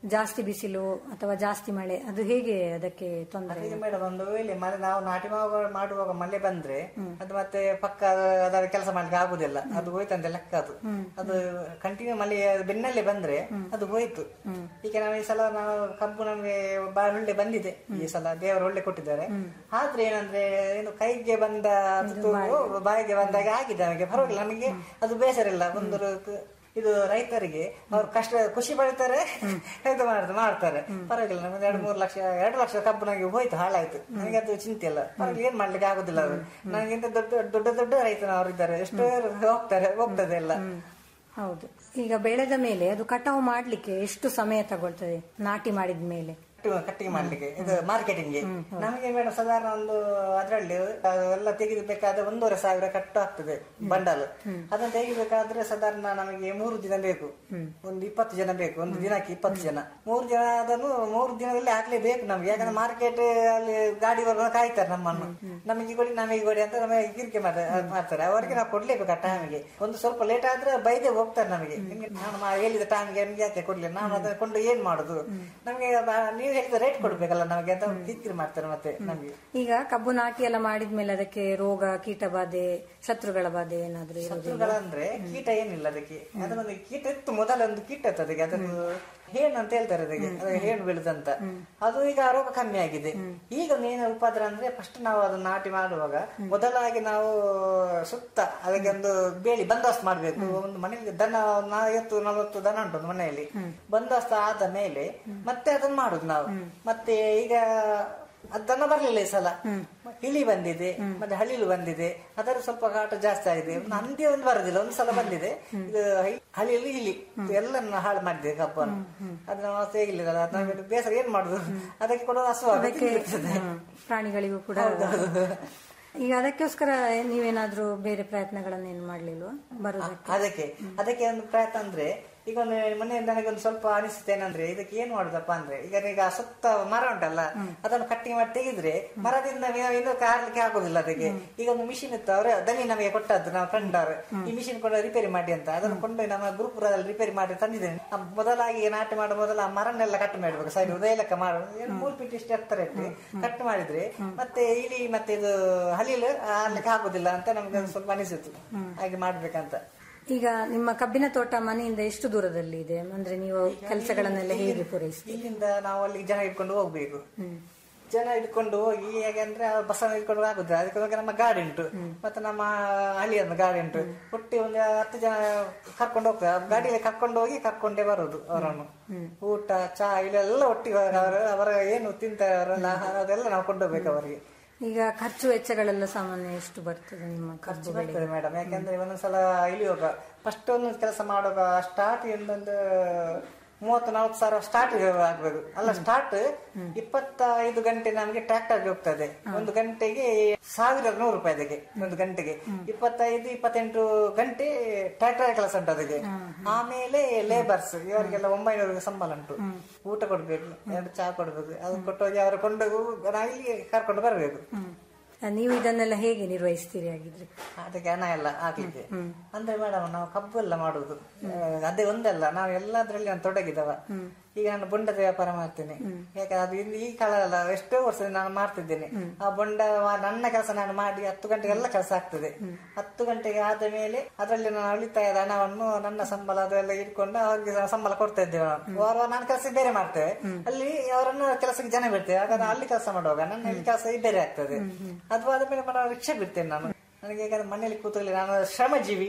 [SPEAKER 12] ಜಾಸ್ತಿ ಬಿಸಿಲು ಅಥವಾ ಜಾಸ್ತಿ ಮಳೆ ಅದು ಹೇಗೆ ಅದಕ್ಕೆ ತೊಂದರೆ
[SPEAKER 13] ಈಗ ಮೇಡಮ್ ಒಂದು ವೇಳೆ ಮಳೆ ನಾವು ನಾಟಿ ಮಾಡುವಾಗ ಮಾಡುವಾಗ ಮಳೆ ಬಂದ್ರೆ ಅದು ಮತ್ತೆ ಪಕ್ಕ ಅದರ ಕೆಲಸ ಮಾಡ್ಲಿಕ್ಕೆ ಆಗುದಿಲ್ಲ ಅದು ಹೋಯ್ತಂತೆ ಲೆಕ್ಕ ಅದು ಅದು ಕಂಟಿನ್ಯೂ ಮಳೆ ಬೆನ್ನಲ್ಲೇ ಬಂದ್ರೆ ಅದು ಹೋಯ್ತು ಈಗ ನಾವು ಈ ಸಲ ನಾವು ಕಬ್ಬು ನಮಗೆ ಬಾಳ ಒಳ್ಳೆ ಬಂದಿದೆ ಈ ಸಲ ದೇವರು ಒಳ್ಳೆ ಕೊಟ್ಟಿದ್ದಾರೆ ಆದ್ರೆ ಏನಂದ್ರೆ ಏನು ಕೈಗೆ ಬಂದ ತುತ್ತು ಬಾಯಿಗೆ ಬಂದಾಗ ಆಗಿದೆ ನಮಗೆ ಪರವಾಗಿಲ್ಲ ನಮಗೆ ಅದು ಬೇಸರ ಇಲ್ಲ ಒಂದು ರು- ಇದು ರೈತರಿಗೆ ಅವ್ರು ಕಷ್ಟ ಖುಷಿ ಪಡ್ತಾರೆ ಇದು ಮಾಡ್ತಾರೆ ಮಾಡ್ತಾರೆ ಪರವಾಗಿಲ್ಲ ನಮಗೆ ಎರಡು ಮೂರು ಲಕ್ಷ ಎರಡು ಲಕ್ಷ ಕಬ್ಬು ನನಗೆ ಹೋಯ್ತು ಹಾಳಾಯ್ತು ನನಗೆ ಅದು ಚಿಂತೆ ಇಲ್ಲ ಪರವಾಗಿಲ್ಲ ಏನ್ ಮಾಡ್ಲಿಕ್ಕೆ ಆಗುದಿಲ್ಲ ಅದು ನನಗಿಂತ ದೊಡ್ಡ ದೊಡ್ಡ ದೊಡ್ಡ ರೈತನವರು ಇದ್ದಾರೆ ಎಷ್ಟೋ ಹೋಗ್ತಾರೆ ಹೋಗ್ತದೆ ಎಲ್ಲ
[SPEAKER 12] ಹೌದು ಈಗ ಬೆಳೆದ ಮೇಲೆ ಅದು ಕಟಾವು ಮಾಡ್ಲಿಕ್ಕೆ ಎಷ್ಟು ಸಮಯ ತಗೊಳ್ತದೆ ನಾಟಿ ಮಾಡಿದ ಮೇಲೆ
[SPEAKER 13] ಕಟ್ಟು- ಕಟ್ಟಿಂಗ್ ಮಾಡ್ಲಿಕ್ಕೆ ಇದು ಮಾರ್ಕೆಟಿಂಗ್ ನಮಗೆ ಮೇಡಮ್ ಸಾಧಾರಣ ಒಂದು ಅದರಲ್ಲಿ ಎಲ್ಲ ತೆಗಿಬೇಕಾದ್ರೆ ಒಂದೂವರೆ ಸಾವಿರ ಕಟ್ಟು ಆಗ್ತದೆ ಬಂಡಲ್ ಅದನ್ನ ತೆಗಿಬೇಕಾದ್ರೆ ಸಾಧಾರಣ ನಮಗೆ ಮೂರು ದಿನ ಬೇಕು ಒಂದು ಇಪ್ಪತ್ತು ಜನ ಬೇಕು ಒಂದು ದಿನಕ್ಕೆ ಇಪ್ಪತ್ತು ಜನ ಮೂರು ಜನ ಅದನ್ನು ಮೂರು ದಿನದಲ್ಲಿ ಹಾಕ್ಲೇಬೇಕು ನಮ್ಗೆ ಯಾಕಂದ್ರೆ ಮಾರ್ಕೆಟ್ ಅಲ್ಲಿ ಗಾಡಿ ಬರುವಾಗ ಕಾಯ್ತಾರೆ ನಮ್ಮನ್ನು ನಮಗೆ ಕೊಡಿ ನಮಗೆ ಕೊಡಿ ಅಂತ ನಮಗೆ ಕಿರಿಕೆ ಮಾಡ್ತಾರೆ ಮಾಡ್ತಾರೆ ಅವರಿಗೆ ನಾವು ಕೊಡ್ಲೇಬೇಕು ಆ ಟೈಮಿಗೆ ಒಂದು ಸ್ವಲ್ಪ ಲೇಟ್ ಆದ್ರೆ ಬೈದೆ ಹೋಗ್ತಾರೆ ನಮಗೆ ನಿಮ್ಗೆ ನಾನು ಮಾ- ಹೇಳಿದ ಟೈಮ್ಗೆ ನಿಮ್ಗೆ ಯಾಕೆ ಕೊಡ್ಲಿಲ್ಲ ನಾನು ಅದನ್ನ ಕೊಂಡು ಏನ್ ಮಾಡುದು ನಮಗೆ ಬ- ನೀವು ಹೇಳಿದ ರೇಟ್ ಕೊಡ್ಬೇಕಲ್ಲ ನಮಗೆ ಅಂತ ಕಿರಿಕಿರಿ ಮಾಡ್ತಾರೆ ಮತ್ತೆ ನಮಗೆ
[SPEAKER 12] ಈಗ ಕಬ್ಬು ನಾಟಿ ಎಲ್ಲ ಮಾಡಿದ್ಮೇಲೆ ಅದಕ್ಕೆ ರೋಗ ಕೀಟ ಬಾಧೆ ಶತ್ರುಗಳ ಬಾಧೆ ಏನಾದ್ರೂ ಇರೋದಿಲ್ಲ
[SPEAKER 13] ಶತ್ರುಗಳಂದ್ರೆ ಕೀಟ ಏನಿಲ್ಲ ಅದಕ್ಕೆ ಅದನ್ನೊಂದು ಕೀಟ ಇತ್ತು ಮೊದಲೊಂದು ಕೀಟ ಇತ್ತು ಅದಕ್ಕೆ ಅದನ್ನು ಹೇಣು ಅಂತ ಹೇಳ್ತಾರೆ ಅದಕ್ಕೆ ಅದು ಹೇಣು ಬೀಳುದಂತ ಅದು ಈಗ ರೋಗ ಕಮ್ಮಿ ಆಗಿದೆ ಈಗ ಮೇನ್ ಉಪದ್ರ ಅಂದ್ರೆ ಫಸ್ಟ್ ನಾವು ಅದನ್ನ ನಾಟಿ ಮಾಡುವಾಗ ಮೊದಲಾಗಿ ನಾವು ಸುತ್ತ ಅದಕ್ಕೆ ಒಂದು ಬೇಲಿ ಬಂದೋಬಸ್ತ್ ಮಾಡ್ಬೇಕು ಒಂದು ಮನೆಯಲ್ಲಿ ದನ ಒಂದು ಐವತ್ತು ನಲವತ್ತು ದನ ಉಂಟು ಒಂದು ಮನೆಯಲ್ಲಿ ಬಂದೋಬಸ್ತ್ ಆದ ಮೇಲೆ ಮತ್ತೆ ಅದನ್ನ ಮಾಡುದು ನಾವು ಮತ್ತೆ ಈಗ ಅದನ್ನ ಬರ್ಲಿಲ್ಲ ಈ ಸಲ ಇಲಿ ಬಂದಿದೆ ಮತ್ತೆ ಹಳಿಲು ಬಂದಿದೆ ಅದರ ಸ್ವಲ್ಪ ಕಾಟ ಜಾಸ್ತಿ ಆಗಿದೆ ಒಂದು ಅಂತ್ಯ ಒಂದು ಬರುದಿಲ್ಲ ಒಂದು ಸಲ ಬಂದಿದೆ ಇದು ಹೈ- ಹಳಿಲು ಇಲಿ ಇದು ಎಲ್ಲನ್ನ ಹಾಳು ಮಾಡಿದೆ ಕಬ್ಬನ್ನು ಅದನ್ನ ನಾವು ತೆಗಿಲಿಲ್ಲ ನಮಗೆ ಬೇಸರ ಏನ್ ಮಾಡುದು ಅದಕ್ಕೆ ಕೂಡ ಹಸು
[SPEAKER 12] ಅದಕ್ಕೆ ಹ್ಮ್, ಪ್ರಾಣಿಗಳಿಗೂ ಕೂಡ ಈಗ ಅದಕ್ಕೋಸ್ಕರ ನೀವೇನಾದ್ರೂ ಬೇರೆ ಪ್ರಯತ್ನಗಳನ್ನ ಏನ್ ಮಾಡ್ಲಿಲ್ವಾ ಬರೋದಕ್ಕೆ
[SPEAKER 13] ಅದಕ್ಕೆ ಅದಕ್ಕೆ ಒಂದು ಪ್ರಯತ್ನ ಅಂದ್ರೆ ಈಗ ಒಂದು ಮೊನ್ನೆ ನನಗೊಂದು ಸ್ವಲ್ಪ ಅನಿಸುತ್ತೆ ಏನಂದ್ರೆ ಇದಕ್ಕೆ ಏನ್ ಮಾಡುದಪ್ಪ ಅಂದ್ರೆ ಈಗ ಈಗ ಸುತ್ತ ಮರ ಉಂಟಲ್ಲ ಅದನ್ನು ಕಟ್ಟಿಂಗ್ ಮಾಡಿ ತೆಗೆದ್ರೆ ಮರದಿಂದ ನಾವು ಇನ್ನೂ ಕಾರ್ಲಿಕ್ಕೆ ಆಗುದಿಲ್ಲ ಅದಕ್ಕೆ ಈಗ ಒಂದು ಮಿಷಿನ್ ಇತ್ತು ಅವ್ರೆ ದನಿ ನಮಗೆ ಕೊಟ್ಟದ್ದು ನಾವು ಫ್ರೆಂಡ್ ಅವರು ಈ ಮಿಷಿನ್ ಕೊಂಡು ರಿಪೇರಿ ಮಾಡಿ ಅಂತ ಅದನ್ನು ಕೊಂಡು ನಮ್ಮ ಗುರುಪುರದಲ್ಲಿ ರಿಪೇರಿ ಮಾಡಿ ತಂದಿದ್ದೇನೆ ಆ ಮೊದಲಾಗಿ ನಾಟಿ ಮಾಡೋ ಮೊದಲ ಆ ಮರನ್ನೆಲ್ಲ ಕಟ್ ಮಾಡ್ಬೇಕು ಸೈಡ್ ಉದಯ ಲೆಕ್ಕ ಮಾಡು ಏನು ಮೂರು ಫೀಟ್ ಇಷ್ಟು ಎತ್ತರ ಇಟ್ಟು ಕಟ್ ಮಾಡಿದ್ರೆ ಮತ್ತೆ ಇಲಿ ಮತ್ತೆ ಇದು ಹಲಿಲು ಆಡ್ಲಿಕ್ಕೆ ಆಗುದಿಲ್ಲ ಅಂತ ನಮ್ಗೆ ಒಂದು ಸ್ವಲ್ಪ ಅನಿಸಿತು ಹಾಗೆ ಮಾಡ್ಬೇಕಂತ
[SPEAKER 12] ಈಗ ನಿಮ್ಮ ಕಬ್ಬಿನ ತೋಟ ಮನೆಯಿಂದ ಎಷ್ಟು ದೂರದಲ್ಲಿ ಇದೆ ಅಂದ್ರೆ ನೀವು ಕೆಲಸಗಳನ್ನೆಲ್ಲ ಹೇಗೆ ಪೂರೈಸ್ತೀರಿ
[SPEAKER 13] ಇಲ್ಲಿಂದ ನಾವು ಅಲ್ಲಿ ಜನ ಇಟ್ಕೊಂಡು ಹೋಗ್ಬೇಕು ಜನ ಇಟ್ಕೊಂಡು ಹೋಗಿ ಹೇಗೆ ಅಂದ್ರೆ ಬಸ್ ಇಟ್ಕೊಂಡು ಆಗುದಿಲ್ಲ ಅದಕ್ಕೆ ಹೋಗಿ ನಮ್ಮ ಗಾಡಿ ಉಂಟು ಮತ್ತೆ ನಮ್ಮ ಹಳ್ಳಿಯನ್ನ ಗಾಡಿ ಉಂಟು ಒಟ್ಟಿ ಒಂದು ಹತ್ತು ಜನ ಕರ್ಕೊಂಡು ಹೋಗ್ತಾರೆ ಆ ಗಾಡಿಯಲ್ಲಿ ಕರ್ಕೊಂಡು ಹೋಗಿ ಕರ್ಕೊಂಡೇ ಬರೋದು ಅವರನ್ನು ಊಟ ಚಾ ಇಲ್ಲೆಲ್ಲ ಒಟ್ಟಿಗೆ ಅವರು ಅವರ ಏನು ತಿಂತಾರೆ ಅವರೆಲ್ಲ ಅದೆಲ್ಲ ನಾವು ಕೊಂಡೋಗ್ಬೇಕು ಅವರಿಗೆ
[SPEAKER 12] ಈಗ ಖರ್ಚು ವೆಚ್ಚಗಳೆಲ್ಲ ಸಾಮಾನ್ಯ ಎಷ್ಟು ಬರ್ತದೆ ನಿಮ್ಮ ಕಬ್ಬು ಬೆಳೆಗೆ
[SPEAKER 13] ಬರ್ತದೆ ಮೇಡಮ್ ಯಾಕಂದ್ರೆ ಒಂದೊಂದ್ಸಲ ಇಳಿಯುವಾಗ ಫಸ್ಟ್ ಒಂದು ಕೆಲಸ ಮಾಡುವಾಗ ಸ್ಟಾರ್ಟ್ ಒಂದು ಮೂವತ್ತು ನಲ್ವತ್ತು ಸಾವಿರ ಸ್ಟಾರ್ಟ್ ಆಗ್ಬೇಕು ಅಲ್ಲ ಸ್ಟಾರ್ಟ್ ಇಪ್ಪತ್ತೈದು ಗಂಟೆ ನಮಗೆ ಟ್ರ್ಯಾಕ್ಟರ್ ಹೋಗ್ತದೆ ಒಂದು ಗಂಟೆಗೆ ಸಾವಿರದ ನೂರು ರೂಪಾಯಿ ಅದಕ್ಕೆ ಒಂದು ಗಂಟೆಗೆ ಇಪ್ಪತ್ತೈದು ಇಪ್ಪತ್ತೆಂಟು ಗಂಟೆ ಟ್ರ್ಯಾಕ್ಟರ್ ಕೆಲಸ ಉಂಟು ಅದಕ್ಕೆ ಆಮೇಲೆ ಲೇಬರ್ಸ್ ಇವರಿಗೆಲ್ಲ ಒಂಬೈನೂರು ಸಂಬಳ ಉಂಟು ಊಟ ಕೊಡ್ಬೇಕು ಎರಡು ಚಹಾ ಕೊಡ್ಬೇಕು ಅದು ಕೊಟ್ಟೋಗಿ ಅವರು ಕೊಂಡೋಗಿ ನಾವು ಇಲ್ಲಿ ಕರ್ಕೊಂಡು ಬರಬೇಕು
[SPEAKER 12] ಆ, ನೀವು ಇದನ್ನೆಲ್ಲ ಹೇಗೆ ನಿರ್ವಹಿಸ್ತೀರಿ ಹಾಗಿದ್ರೆ
[SPEAKER 13] ಅದಕ್ಕೆ ಹಣ ಎಲ್ಲ ಹಾಕ್ಲಿಕ್ಕೆ ಅಂದ್ರೆ ಮೇಡಮ್ ನಾವು ಕಬ್ಬು ಎಲ್ಲ ಮಾಡುದು ಆ, ಅದೇ ಒಂದಲ್ಲ ನಾವು ಎಲ್ಲದ್ರಲ್ಲಿ ನಾನು ತೊಡಗಿದವ ಈಗ ನಾನು ಬೊಂಡದ ವ್ಯಾಪಾರ ಮಾಡ್ತೇನೆ ಯಾಕಂದ್ರೆ ಅದು ಇಲ್ಲಿ ಈ ಕಾಲ ಅಲ್ಲ ಎಷ್ಟೋ ವರ್ಷದಿಂದ ನಾನು ಮಾಡ್ತಿದ್ದೇನೆ ಆ ಬೊಂಡ ಮಾ- ನನ್ನ ಕೆಲಸ ನಾನು ಮಾಡಿ ಹತ್ತು ಗಂಟೆಗೆ ಎಲ್ಲ ಕೆಲಸ ಆಗ್ತದೆ ಹತ್ತು ಗಂಟೆಗೆ ಆದ ಮೇಲೆ ಅದರಲ್ಲಿ ನಾನು ಉಳಿತಾಯದ ಹಣವನ್ನು ನನ್ನ ಸಂಬಳ ಅದೆಲ್ಲ ಇಟ್ಕೊಂಡು ಅವ್ರಿಗೆ ಸ- ಸಂಬಳ ಕೊಡ್ತಾ ಇದ್ದೇವೆ ನಾವು ವಾರ ನಾನು ಕೆಲಸ ಬೇರೆ ಮಾಡ್ತೇವೆ ಅಲ್ಲಿ ಅವರನ್ನು ಕೆಲಸಕ್ಕೆ ಜನ ಬಿಡ್ತೇವೆ ಆಗ ನಾನು ಅಲ್ಲಿ ಕೆಲಸ ಮಾಡುವಾಗ ನನ್ನ ಇಲ್ಲಿ ಕೆಲಸ ಬೇರೆ ಆಗ್ತದೆ ಅಥವಾ ಅದ ಮೇಲೆ ನಾನು ರಿಕ್ಷಾ ಬಿಡ್ತೇನೆ ನಾನು ನನಗೆ ಯಾಕಂದ್ರೆ ಮನೆಯಲ್ಲಿ ಕೂತಲ್ಲಿ ನಾನು ಶ್ರಮಜೀವಿ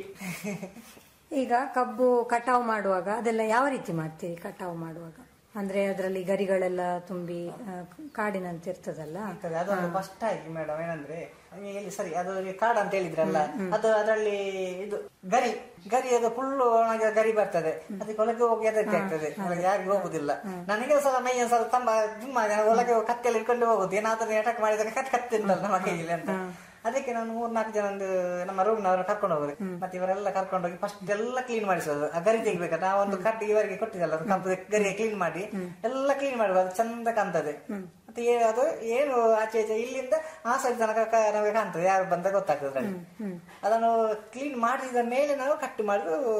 [SPEAKER 12] ಈಗ ಕಬ್ಬು ಕಟಾವು ಮಾಡುವಾಗ ಅದೆಲ್ಲ ಯಾವ ರೀತಿ ಮಾಡ್ತೀರಿ ಕಟಾವು ಮಾಡುವಾಗ ಅಂದ್ರೆ ಅದರಲ್ಲಿ ಗರಿಗಳೆಲ್ಲ ತುಂಬಿ ಆ, ಕಾಡಿನಂತೆ ಇರ್ತದಲ್ಲ
[SPEAKER 13] ಆಗ್ತದೆ ಅದೊಂದು ಫಸ್ಟ್ ಆಗಿ ಮೇಡಮ್ ಏನಂದ್ರೆ ನೀವು ಹೇಳಿ ಸರಿ ಅದು ನೀವು ಕಾಡು ಅಂತ ಹೇಳಿದ್ರಲ್ಲ ಅದು ಅದರಲ್ಲಿ ಇದು ಗರಿ ಗರಿ ಅದು ಫುಲ್ ಒಣಗಿದ ಗರಿ ಬರ್ತದೆ ಅದಕ್ಕೆ ಒಳಗೆ ಹೋಗಿ ಅದಕ್ಕೆ ಆಗ್ತದೆ ಒಳಗೆ ಯಾರಿಗೂ ಹೋಗುದಿಲ್ಲ ನನಗೆ ಸಲ ಮೈ ಒಂದ್ ಸ್ವಲ್ಪ ತುಂಬ ತುಂಬ ಒಳಗೆ ಕತ್ತೆಲ್ಲ ಇಟ್ಕೊಂಡು ಹೋಗುದು ಏನಾದ್ರೂ ಅಟ್ಯಾಕ್ ಮಾಡಿದಾಗ ಕತ್ ಕತ್ತಿಂದಲ್ಲ ನಮ್ಮ ಕೈಯಲ್ಲಿ ಅಂತ ಅದಕ್ಕೆ ನಾನು ಮೂರ್ ನಾಲ್ಕು ಜನ ಒಂದು ನಮ್ಮ ರೂಮ್ ನವರು ಕರ್ಕೊಂಡು ಹೋಗುದು ಮತ್ತೆ ಇವರೆಲ್ಲ ಕರ್ಕೊಂಡು ಹೋಗಿ ಫಸ್ಟ್ ಎಲ್ಲ ಕ್ಲೀನ್ ಮಾಡಿಸೋದು ಆ ಗರಿ ತೆಗಿಬೇಕು ನಾವು ಒಂದು ಕಟ್ಟಿ ಇವರಿಗೆ ಕೊಟ್ಟಿದ್ದಲ್ಲ ಅದು ಕಬ್ಬು ಗರಿಯ ಕ್ಲೀನ್ ಮಾಡಿ ಎಲ್ಲ ಕ್ಲೀನ್ ಮಾಡುವ ಅದು ಚಂದ ಕಾಣ್ತದೆ ಮತ್ತೆ ಏ- ಅದು ಏನು ಆಚೆ ಈಚೆ ಇಲ್ಲಿಂದ ಆ ಸೈಡ್ ತನಕ ಕ- ನಮಗೆ ಕಾಣ್ತದೆ ಯಾರು ಬಂದ ಗೊತ್ತಾಗ್ತದೆ ಅದ್ರಲ್ಲಿ. ಅದನ್ನು ಕ್ಲೀನ್ ಮಾಡಿದ ಮೇಲೆ ನಾವು ಕಟ್ ಮಾಡುದು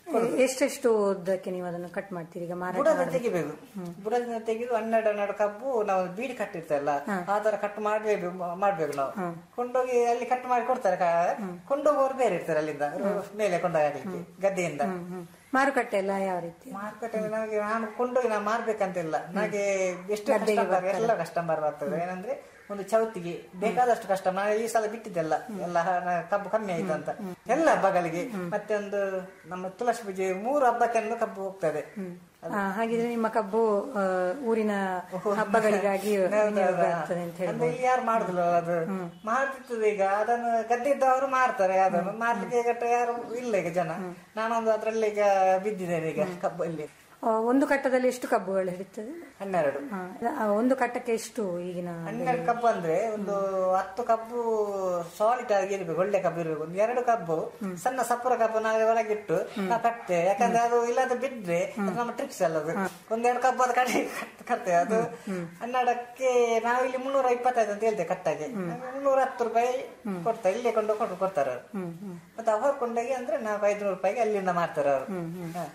[SPEAKER 12] ಎಷ್ಟೆಷ್ಟು ಉದ್ದಕ್ಕೆ ನೀವು ಅದನ್ನು ಕಟ್ ಮಾಡ್ತೀರಿ ಈಗ ಮಾರಾಟ
[SPEAKER 13] ಬುಡದ
[SPEAKER 12] ಮಾಡ್ಬೇಕು?
[SPEAKER 13] ತೆಗಿಬೇಕು ಬುಡದಿಂದ ತೆಗೆದು ಹನ್ನೆರಡು ಹನ್ನೆರಡು ಕಬ್ಬು ನಾವು ಬೀಡಿ ಕಟ್ಟಿರ್ತಲ್ಲ ಆ ತರ ಕಟ್ ಮಾಡ್ಬೇಕು ಮಾಡ್ಬೇಕು ನಾವು ಕೊಂಡೋಗಿ ಅಲ್ಲಿ ಕಟ್ ಮಾಡಿ ಕೊಡ್ತಾರೆ ಕ- ಕೊಂಡೋಗುವವರು ಬೇರೆ ಇರ್ತಾರೆ ಅಲ್ಲಿಂದ ಮೇಲೆ ಕೊಂಡೋಗ್ಲಿಕ್ಕೆ ಗದ್ದೆಯಿಂದ
[SPEAKER 12] ಮಾರುಕಟ್ಟೆ ಎಲ್ಲ ಯಾವ ರೀತಿ
[SPEAKER 13] ಮಾರ್ಕೆಟ್ ನಮಗೆ ನಾನು ಕೊಂಡೋಗಿ ನಾನು ಮಾರ್ಬೇಕಂತಿಲ್ಲ ನನಗೆ ಎಷ್ಟು ಕಸ್ಟಮರ್ ಎಲ್ಲ ಕಸ್ಟಮರ್ ಬರ್ತದೆ ಏನಂದ್ರೆ ಒಂದು ಚೌತಿಗೆ ಬೇಕಾದಷ್ಟು ಕಸ್ಟಮರ್ ಈ ಸಲ ಬಿಟ್ಟಿದ್ದೆಲ್ಲ ಎಲ್ಲ ಹ- ನ- ಕಬ್ಬು ಕಮ್ಮಿ ಆಯ್ತು ಅಂತ ಎಲ್ಲ ಹಬ್ಬಗಳಿಗೆ ಮತ್ತೆ ಒಂದು ನಮ್ಮ ತುಳಸಿ ಪೂಜೆ ಮೂರು ಹಬ್ಬಕ್ಕೆ ಒಂದು ಕಬ್ಬು ಹೋಗ್ತದೆ
[SPEAKER 12] ಆ, ಹಾಗಿದ್ರೆ ನಿಮ್ಮ ಕಬ್ಬು ಆ, ಊರಿನ ಹಬ್ಬಗಳಿಗಾಗಿ ವಿನಿಯೋಗ ಆಗ್ತದೆ ಅಂತ
[SPEAKER 13] ಅಂದ್ರೆ
[SPEAKER 12] ಹೇಳ್ಬೋದು
[SPEAKER 13] ಇಲ್ಲಿ ಯಾರು ಮಾಡುದಿಲ್ಲ ಅದು ಮಾಡ್ತಿರ್ತದೆ ಈಗ ಅದನ್ನು ಗದ್ದೆ ಇದ್ದವರು ಮಾಡ್ತಾರೆ ಅದನ್ನು ಮಾಡ್ಲಿಕ್ಕೆ ಗಟ್ಟ ಯಾರು ಇಲ್ಲ ಈಗ ಜನ ನಾನೊಂದು ಅದ್ರಲ್ಲಿ ಈಗ ಬಿದ್ದಿದ್ದೇನೆ ಈಗ ಕಬ್ಬಲ್ಲಿ
[SPEAKER 12] ಆ, ಒಂದು ಕಟ್ಟದಲ್ಲಿ ಎಷ್ಟು ಕಬ್ಬುಗಳು ಹಿಡಿತದೆ
[SPEAKER 13] ಹನ್ನೆರಡು
[SPEAKER 12] ಆ, ಆ, ಒಂದು ಕಟ್ಟಕ್ಕೆ ಎಷ್ಟು ಈಗಿನ
[SPEAKER 13] ಹನ್ನೆರಡು ಕಬ್ಬು ಅಂದ್ರೆ ಒಂದು ಹತ್ತು ಕಬ್ಬು ಸಾಲಿಡ್ ಆಗಿ ಇರ್ಬೇಕು ಒಳ್ಳೆ ಕಬ್ಬು ಇರ್ಬೇಕು ಒಂದು ಎರಡು ಕಬ್ಬು ಸಣ್ಣ ಸಪ್ಪರ ಕಬ್ಬು ನಾವು ಒಳಗಿಟ್ಟು ನಾವು ಕಟ್ತೇವೆ ಯಾಕಂದ್ರೆ ಅದು ಇಲ್ಲದ ಬಿದ್ರೆ ಅದು ನಮ್ಮ ಟ್ರಿಕ್ಸ್ ಅಲ್ಲ ಅದು ಒಂದೆರಡು ಕಬ್ಬು ಅದು ಕಡೆ ಕಟ್ತೇವೆ ಅದು ಹನ್ನೆರಡಕ್ಕೆ ನಾವು ಇಲ್ಲಿ ಮುನ್ನೂರ ಇಪ್ಪತ್ತೈದು ಅಂತ ಹೇಳ್ತೇವೆ ಕಟ್ಟಾಗೆ ಮುನ್ನೂರ ಹತ್ತು ರೂಪಾಯಿ ಕೊಡ್ತಾರೆ ಇಲ್ಲೇ ಕೊಂಡು ಕೊಟ್ಟು ಕೊಡ್ತಾರೆ ಅವರು ಮತ್ತೆ ಅವರು ಕೊಂಡೋಗಿ ಅಂದ್ರೆ ನಾವು ಐದುನೂರು ರೂಪಾಯಿಗೆ ಅಲ್ಲಿಂದ ಮಾಡ್ತಾರೆ ಅವರು ಹ.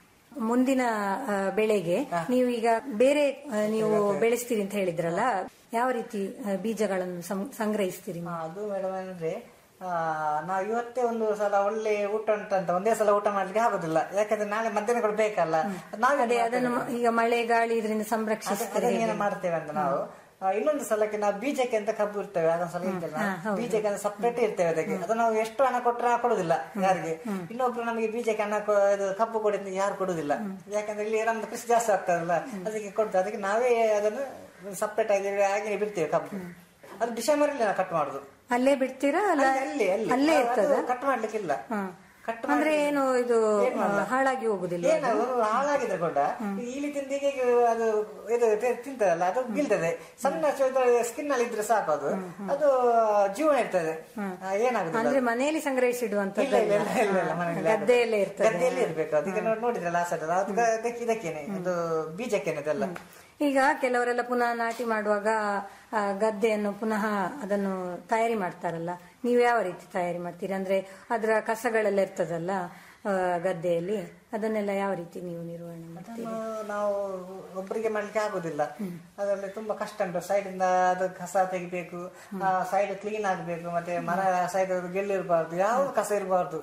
[SPEAKER 12] ಮುಂದಿನ ಆ, ಬೆಳೆಗೆ ನೀವು ಈಗ ಬೇರೆ ಆ, ನೀವು ಬೆಳೆಸ್ತೀರಿ ಅಂತ ಹೇಳಿದ್ರಲ್ಲ ಯಾವ ರೀತಿ ಆ, ಬೀಜಗಳನ್ನು ಸಂ- ಸಂಗ್ರಹಿಸ್ತೀರಿ ನೀವು?
[SPEAKER 13] ಅದು ಮೇಡಮ್ ಅಂದ್ರೆ ಆ, ನಾವು ಇವತ್ತೇ ಒಂದು ಸಲ ಒಳ್ಳೆ ಊಟ ಉಂಟಂತ ಒಂದೇ ಸಲ ಊಟ ಮಾಡ್ಲಿಕ್ಕೆ ಆಗುದಿಲ್ಲ ಯಾಕಂದ್ರೆ ನಾಳೆ ಮಧ್ಯಾಹ್ನ ಕೂಡ ಬೇಕಲ್ಲ ನಾವೇ
[SPEAKER 12] ಅದೇ ಅದನ್ನು ಮ- ಈಗ ಮಳೆ ಗಾಳಿ ಇದರಿಂದ ಸಂರಕ್ಷಿಸ್ತಾರೆ
[SPEAKER 13] ಅದನ್ನ ಏನು ಮಾಡ್ತೇವೆ ಅಂತ ನಾವು ಆ, ಇನ್ನೊಂದು ಸಲಕ್ಕೆ ನಾವು ಬೀಜಕ್ಕೆ ಅಂತ ಕಬ್ಬು ಇರ್ತೇವೆ ಅದೊಂದು ಸಲ ಇರ್ತಲ್ಲ ಬೀಜಕ್ಕೆ ಅಂತ ಸಪ್ರೇಟ್ ಇರ್ತೇವೆ ಅದಕ್ಕೆ ಅದು ನಾವು ಎಷ್ಟು ಹಣ ಕೊಟ್ಟರೆ ನಾವು ಕೊಡುದಿಲ್ಲ ಯಾರಿಗೆ ಇನ್ನೊಬ್ರು ನಮಗೆ ಬೀಜಕ್ಕೆ ಹಣ ಕೊ- ಇದು ಕಬ್ಬು ಕೊಡಿ ಅಂತ ಯಾರು ಕೊಡುದಿಲ್ಲ ಯಾಕಂದ್ರೆ ಇಲ್ಲಿ ನಮ್ದು ಕೃಷಿ ಜಾಸ್ತಿ ಆಗ್ತದಲ್ಲ ಅದಕ್ಕೆ ಕೊಡ್ತೇವೆ ಅದಕ್ಕೆ ನಾವೇ ಅದನ್ನು ಸಪ್ರೇಟ್ ಆಗಿ ಹಾಗೆ ಬಿಡ್ತೇವೆ ಕಬ್ಬು ಅದು ಡಿಸೆಂಬರ್ ಅಲ್ಲಿ ನಾವು ಕಟ್ ಮಾಡುದು
[SPEAKER 12] ಅಲ್ಲೇ ಬಿಡ್ತೀರಾ ಅಲ್ಲ
[SPEAKER 13] ಅಲ್ಲಿ ಅಲ್ಲಿ
[SPEAKER 12] ಅಲ್ಲೇ
[SPEAKER 13] ಅದು
[SPEAKER 12] ಇರ್ತದ
[SPEAKER 13] ಕಟ್ ಮಾಡ್ಲಿಕ್ಕಿಲ್ಲ ಕಟ್
[SPEAKER 12] ಅಂದ್ರೆ ಏನು ಇದು ಆ, ಹಾಳಾಗಿ ಹೋಗುದಿಲ್ಲ ಅದು?
[SPEAKER 13] ಏನು ಹಾಳಾಗಿದ್ರೆ ಕೂಡ ಇಲಿ ತಿಂದ ಹೀಗೆ ಅದು ಇದು ತಿ- ತಿಂತದಲ್ಲ ಅದು ಬೀಳ್ತದೆ ಸಣ್ಣ ಸ್ಕಿನ್ ಅಲ್ಲಿ ಇದ್ರೆ ಸಾಕು ಅದು ಅದು ಜೀವನ ಇರ್ತದೆ ಆ, ಏನಾಗುದಿಲ್ಲ
[SPEAKER 12] ಅಂದ್ರೆ
[SPEAKER 13] ಅದು.
[SPEAKER 12] ಮನೆಯಲ್ಲಿ ಸಂಗ್ರಹಿಸಿಡುವಂತದ್ದು
[SPEAKER 13] ಇಲ್ಲ ಇಲ್ಲ ಇಲ್ಲ ಇಲ್ಲ ಇಲ್ಲ ಮನೆಯಲ್ಲಿ ಆಗುದು.
[SPEAKER 12] ಗದ್ದೆಯಲ್ಲೇ ಇರ್ತದೆ
[SPEAKER 13] ಗದ್ದೆಯಲ್ಲಿ ಇರ್ಬೇಕು ಅದಕ್ಕೆ ನೋಡಿ- ನೋಡಿದ್ರಲ್ಲ ಆ ಸೈಡ್ ಅದು ಗ- ಇದಕ್ಕೆ ಇದಕ್ಕೇನೆ ಅದು ಬೀಜಕ್ಕೇನೆ ಅದೆಲ್ಲ
[SPEAKER 12] ಈಗ ಕೆಲವರೆಲ್ಲ ಪುನಃ ನಾಟಿ ಮಾಡುವಾಗ ಆ, ಗದ್ದೆಯನ್ನು ಪುನಃ ಅದನ್ನು ತಯಾರಿ ಮಾಡ್ತಾರಲ್ಲ ನೀವು ಯಾವ ರೀತಿ ತಯಾರಿ ಮಾಡ್ತೀರಿ ಅಂದ್ರೆ ಅದರ ಕಸಗಳೆಲ್ಲ ಇರ್ತದಲ್ಲ ಆ, ಗದ್ದೆಯಲ್ಲಿ ಅದನ್ನೆಲ್ಲ ಯಾವ ರೀತಿ ನೀವು ನಿರ್ವಹಣೆ ಮಾಡ್ತೀರಿ
[SPEAKER 13] ಅದನ್ನು ನಾವು ಒಬ್ಬರಿಗೆ ಮಾಡ್ಲಿಕ್ಕೆ ಆಗುದಿಲ್ಲ ಅದರಲ್ಲಿ ತುಂಬಾ ಕಷ್ಟ ಉಂಟು ಸೈಡ್ ಇಂದ ಅದು ಕಸ ತೆಗಿಬೇಕು ಆ ಸೈಡ್ ಕ್ಲೀನ್ ಆಗ್ಬೇಕು ಮತ್ತೆ ಮರ ಸೈಡ್ ಗೆಲ್ಲು ಇರಬಾರ್ದು ಯಾವ ಕಸ ಇರಬಾರ್ದು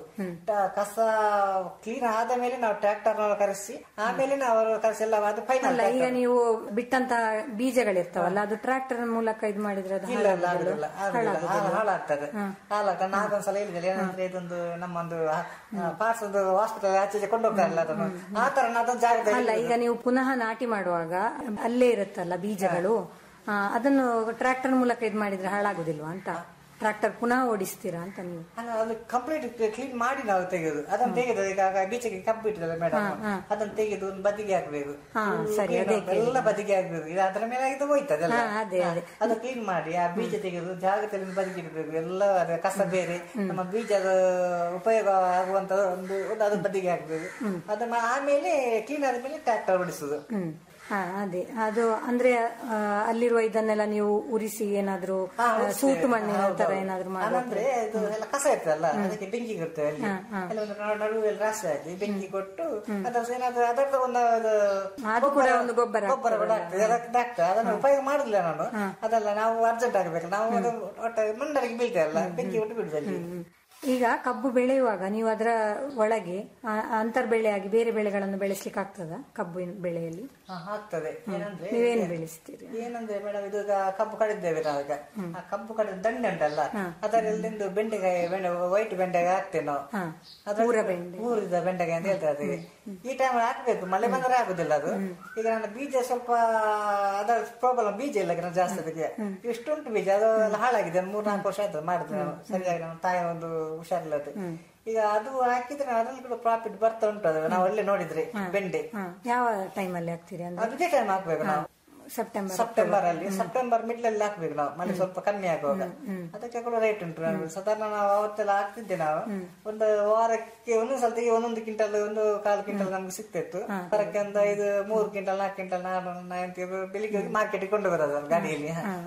[SPEAKER 13] ಕಸ ಕ್ಲೀನ್ ಆದ ಮೇಲೆ ನಾವು ಟ್ರ್ಯಾಕ್ಟರ್ ಕರೆಸಿ ಆಮೇಲೆ ನಾವು ಅವರು ಕರೆಸಿ ಎಲ್ಲ ಅದು ಫೈನಲ್
[SPEAKER 12] ಅಲ್ಲ ಈಗ ನೀವು ಬಿಟ್ಟಂತಹ ಬೀಜಗಳಿರ್ತಾವಲ್ಲ ಅದು ಟ್ರಾಕ್ಟರ್ ಮೂಲಕ ಇದು ಮಾಡಿದ್ರೆ ಅದು
[SPEAKER 13] ಇಲ್ಲ ಇಲ್ಲ
[SPEAKER 12] ಹಾಳಾಗುದಿಲ್ಲ?
[SPEAKER 13] ಆಗುದಿಲ್ಲ ಆಗುದಿಲ್ಲ
[SPEAKER 12] ಹಾಳಾಗುದಿಲ್ಲ?
[SPEAKER 13] ಹಾಳು- ಹಾಳಾಗ್ತದೆ ಹಾಳಾಗ್ತದೆ ನಾಗೊಂದ್ಸಲ ಹೇಳಿದ್ರೆ ಏನಂದ್ರೆ ಇದೊಂದು ನಮ್ಮೊಂದು ಪಾರ್ಟ್ಸ್ ಒಂದು ಹಾಸ್ಪಿಟಲ್ ಆಚೆ ಈಚೆ ಕೊಂಡೋಗ್ತಾರಲ್ಲ ಅದನ್ನು ಆ ತರ ಅದೊಂದು ಜಾಗದಲ್ಲಿ
[SPEAKER 12] ಅಲ್ಲ ಈಗ ನೀವು ಪುನಃ ನಾಟಿ ಮಾಡುವಾಗ ಅಲ್ಲೇ ಇರುತ್ತಲ್ಲ ಬೀಜಗಳು ಆ, ಅದನ್ನು ಟ್ರಾಕ್ಟರ್ ಮೂಲಕ ಇದು ಮಾಡಿದ್ರೆ ಹಾಳಾಗುದಿಲ್ವಾ ಅಂತ ಟ್ರಾಕ್ಟರ್ ಪುನಃ ಓಡಿಸ್ತೀರಾ ಅಂತ ನೀವು
[SPEAKER 13] ಅಲ್ಲ, ಅದು ಕಂಪ್ಲೀಟ್ ಕ್ಲೀನ್ ಮಾಡಿ ನಾವು ತೆಗೆದು ಅದನ್ನ ತೆಗೆದು ಈಗ ಆಗ ಬೀಚಕ್ಕೆ ಕಬ್ಬು ಇಟ್ಟಿದ್ದಲ್ಲ ಮೇಡಮ್ ಅದನ್ನ ತೆಗೆದು ಒಂದು ಬದಿಗೆ ಹಾಕ್ಬೇಕು
[SPEAKER 12] ಹಾ, ಸರಿ,
[SPEAKER 13] Clean
[SPEAKER 12] ಅದೇ
[SPEAKER 13] up ಎಲ್ಲ ಬದಿಗೆ ಹಾಕ್ಬೇಕು ಇದು ಅದರ ಮೇಲೆ ಇದು ಹೋಯ್ತದಲ್ಲ
[SPEAKER 12] ಹಾ, ಅದೇ, ಅದೇ.
[SPEAKER 13] ಅದು ಕ್ಲೀನ್ ಮಾಡಿ ಆ ಬೀಜ ತೆಗೆದು ಜಾಗದಲ್ಲಿ ಬದಿಗೆ ಇಡಬೇಕು ಎಲ್ಲ ಅದೇ ಕಸ ಬೇರೆ ನಮ್ಮ ಬೀಜದ ಉಪಯೋಗ ಆಗುವಂತ ಒಂದು ಒಂದು ಅದು ಬದಿಗೆ ಹಾಕ್ಬೇಕು ಅದನ್ನ ಆಮೇಲೆ ಕ್ಲೀನ್ ಆದ್ಮೇಲೆ ಟ್ರ್ಯಾಕ್ಟರ್ ಓಡಿಸುದು
[SPEAKER 12] ಹ್ಮ್ ಹಾ ಅದೇ ಅದು ಅಂದ್ರೆ ಆ, ಅಲ್ಲಿರುವ ಇದನ್ನೆಲ್ಲ ನೀವು ಉರಿಸಿ ಏನಾದ್ರೂ
[SPEAKER 13] ಹಾ,
[SPEAKER 12] ಆ,
[SPEAKER 13] ಉರಿಸ್ತೇವೆ.
[SPEAKER 12] ಸೂಟು ಮಣ್ಣಿನ
[SPEAKER 13] ಹೌದು,
[SPEAKER 12] ತರ
[SPEAKER 13] ಹೌದು.
[SPEAKER 12] ಏನಾದ್ರೂ
[SPEAKER 13] ಅದಂದ್ರೆ
[SPEAKER 12] ಮಾಡಿ
[SPEAKER 13] ಇದು ಎಲ್ಲ ಕಸ ಇರ್ತದಲ್ಲ ಅದಕ್ಕೆ ಬೆಂಕಿ ಇರ್ತದೆ ಅಲ್ಲಿ ಎಲ್ಲ ಒಂದು ನಡು- ನಡುವೆಲ್ಲ ರಾಶಿ ಹಾಕಿ ಬೆಂಕಿ ಕೊಟ್ಟು ಅದ್ರ ಏನಾದ್ರು ಅದರದ ಒಂದು ಅದು
[SPEAKER 12] ಅದು ಕೂಡ ಒಂದು ಗೊಬ್ಬರ
[SPEAKER 13] ಗೊಬ್ಬರ ಕೂಡ ಆಗ್ತದೆ ಅದಕ್ಕೆ ಆಗ್ತದೆ ಅದನ್ನು ಉಪಯೋಗ ಮಾಡುದಿಲ್ಲ ನಾನು ಅದಲ್ಲ ನಾವು ಅರ್ಜೆಂಟ್ ಆಗಬೇಕು ನಾವು ಅದು ಒಟ್ಟ ಮಂಡಲಿಗೆ ಬೀಳ್ತೇವಲ್ಲ ಬೆಂಕಿ ಒಟ್ಟು ಬಿಡುದು ಅಲ್ಲಿ
[SPEAKER 12] ಈಗ ಕಬ್ಬು ಬೆಳೆಯುವಾಗ ನೀವು ಅದರ ಒಳಗೆ ಆ, ಅಂತರ್ ಬೆಳೆಯಾಗಿ ಬೇರೆ ಬೆಳೆಗಳನ್ನು ಬೆಳೆಸ್ಲಿಕ್ಕೆ ಆಗ್ತದ ಕಬ್ಬಿನ ಬೆಳೆಯಲ್ಲಿ
[SPEAKER 13] ಹಾ, ಆಗ್ತದೆ ಏನಂದ್ರೆ
[SPEAKER 12] ನೀವೇನು ಬೆಳೆಸ್ತೀರಿ
[SPEAKER 13] ಏನಂದ್ರೆ ಮೇಡಮ್ ಇದು ಈಗ ಕಬ್ಬು ಕಡಿದ್ದೇವೆ ನಾವೀಗ ಆ ಕಬ್ಬು ಕಡಿದ ದಂಡೆ ಉಂಟಲ್ಲ ಅದರಲ್ಲಿಂದು ಬೆಂಡೆಕಾಯಿ ಬೆಂಡೆ ವೈಟ್ ಬೆಂಡೆಕಾಯಿ ಹಾಕ್ತೇವೆ ನಾವು ಅದ್ರಲ್ಲಿ ಊರಿದ ಬೆಂಡೆಕಾಯಿ ಅಂತ ಹೇಳ್ತಾರೆ ಅದಕ್ಕೆ ಈ ಟೈಮ್ ಹಾಕ್ಬೇಕು ಮಳೆ ಬಂದ್ರೆ ಆಗುದಿಲ್ಲ ಅದು ಈಗ ನನ್ನ ಬೀಜ ಸ್ವಲ್ಪ ಅದರ ಪ್ರಾಬ್ಲಮ್ ಬೀಜ ಇಲ್ಲ ಈಗ ನಾನು ಜಾಸ್ತಿ ಅದಕ್ಕೆ ಎಷ್ಟುಂಟು ಬೀಜ ಅದು ಎಲ್ಲ ಹಾಳಾಗಿದೆ ಮೂರ್ ನಾಲ್ಕು ವರ್ಷ ಆಯ್ತು ಮಾಡಿದ್ರೆ ನಾನು ಸರಿಯಾಗಿ ನಮ್ಮ ತಾಯಿ ಒಂದು ಹುಷಾರಿಲ್ಲದೆ ಈಗ ಅದು ಹಾಕಿದ್ರೆ ಅದ್ರಲ್ಲಿ ಕೂಡ ಪ್ರಾಫಿಟ್ ಬರ್ತಾ ಉಂಟು ಅದು ನಾವು ಒಳ್ಳೆ ನೋಡಿದ್ರೆ ಬೆಂಡೆ
[SPEAKER 12] ಹಾ, ಯಾವ ಟೈಮಲ್ಲಿ ಹಾಕ್ತೀರಿ ಅಂದ್ರೆ
[SPEAKER 13] ಅದೇ ಟೈಮ್ ಹಾಕ್ಬೇಕು ನಾವು
[SPEAKER 12] ಸೆಪ್ಟೆಂಬರ್
[SPEAKER 13] ಸೆಪ್ಟೆಂಬರ್ ಅಲ್ಲಿ ಸೆಪ್ಟೆಂಬರ್ ಮಿಡ್ಲ್ ಅಲ್ಲಿ ಹಾಕ್ಬೇಕು ನಾವು ಮಳೆ ಸ್ವಲ್ಪ ಕಮ್ಮಿ ಆಗುವಾಗ ಅದಕ್ಕೆ ಕೂಡ ರೇಟ್ ಉಂಟು ನಾನು ಸಾಧಾರಣ ನಾವು ಅವತ್ತೆಲ್ಲ ಹಾಕ್ತಿದ್ದೆ ನಾವು ಒಂದು ವಾರಕ್ಕೆ ಒಂದೊಂದು ಸಲತಿಗೆ ಒಂದೊಂದು ಕ್ವಿಂಟಲ್ ಒಂದು ಕಾಲು ಕ್ವಿಂಟಲ್ ನಮ್ಗೆ ಸಿಗ್ತಿತ್ತು ವಾರಕ್ಕೆ ಒಂದು ಐದು ಮೂರು ಕ್ವಿಂಟಲ್ ನಾಲ್ಕು ಕ್ವಿಂಟಲ್ ನಾನು ಬೆಳಿಗ್ಗೆ ಹೋಗಿ ಮಾರ್ಕೆಟ್ ಕೊಂಡು ಬರೋದು ಗಾಡಿಯಲ್ಲಿ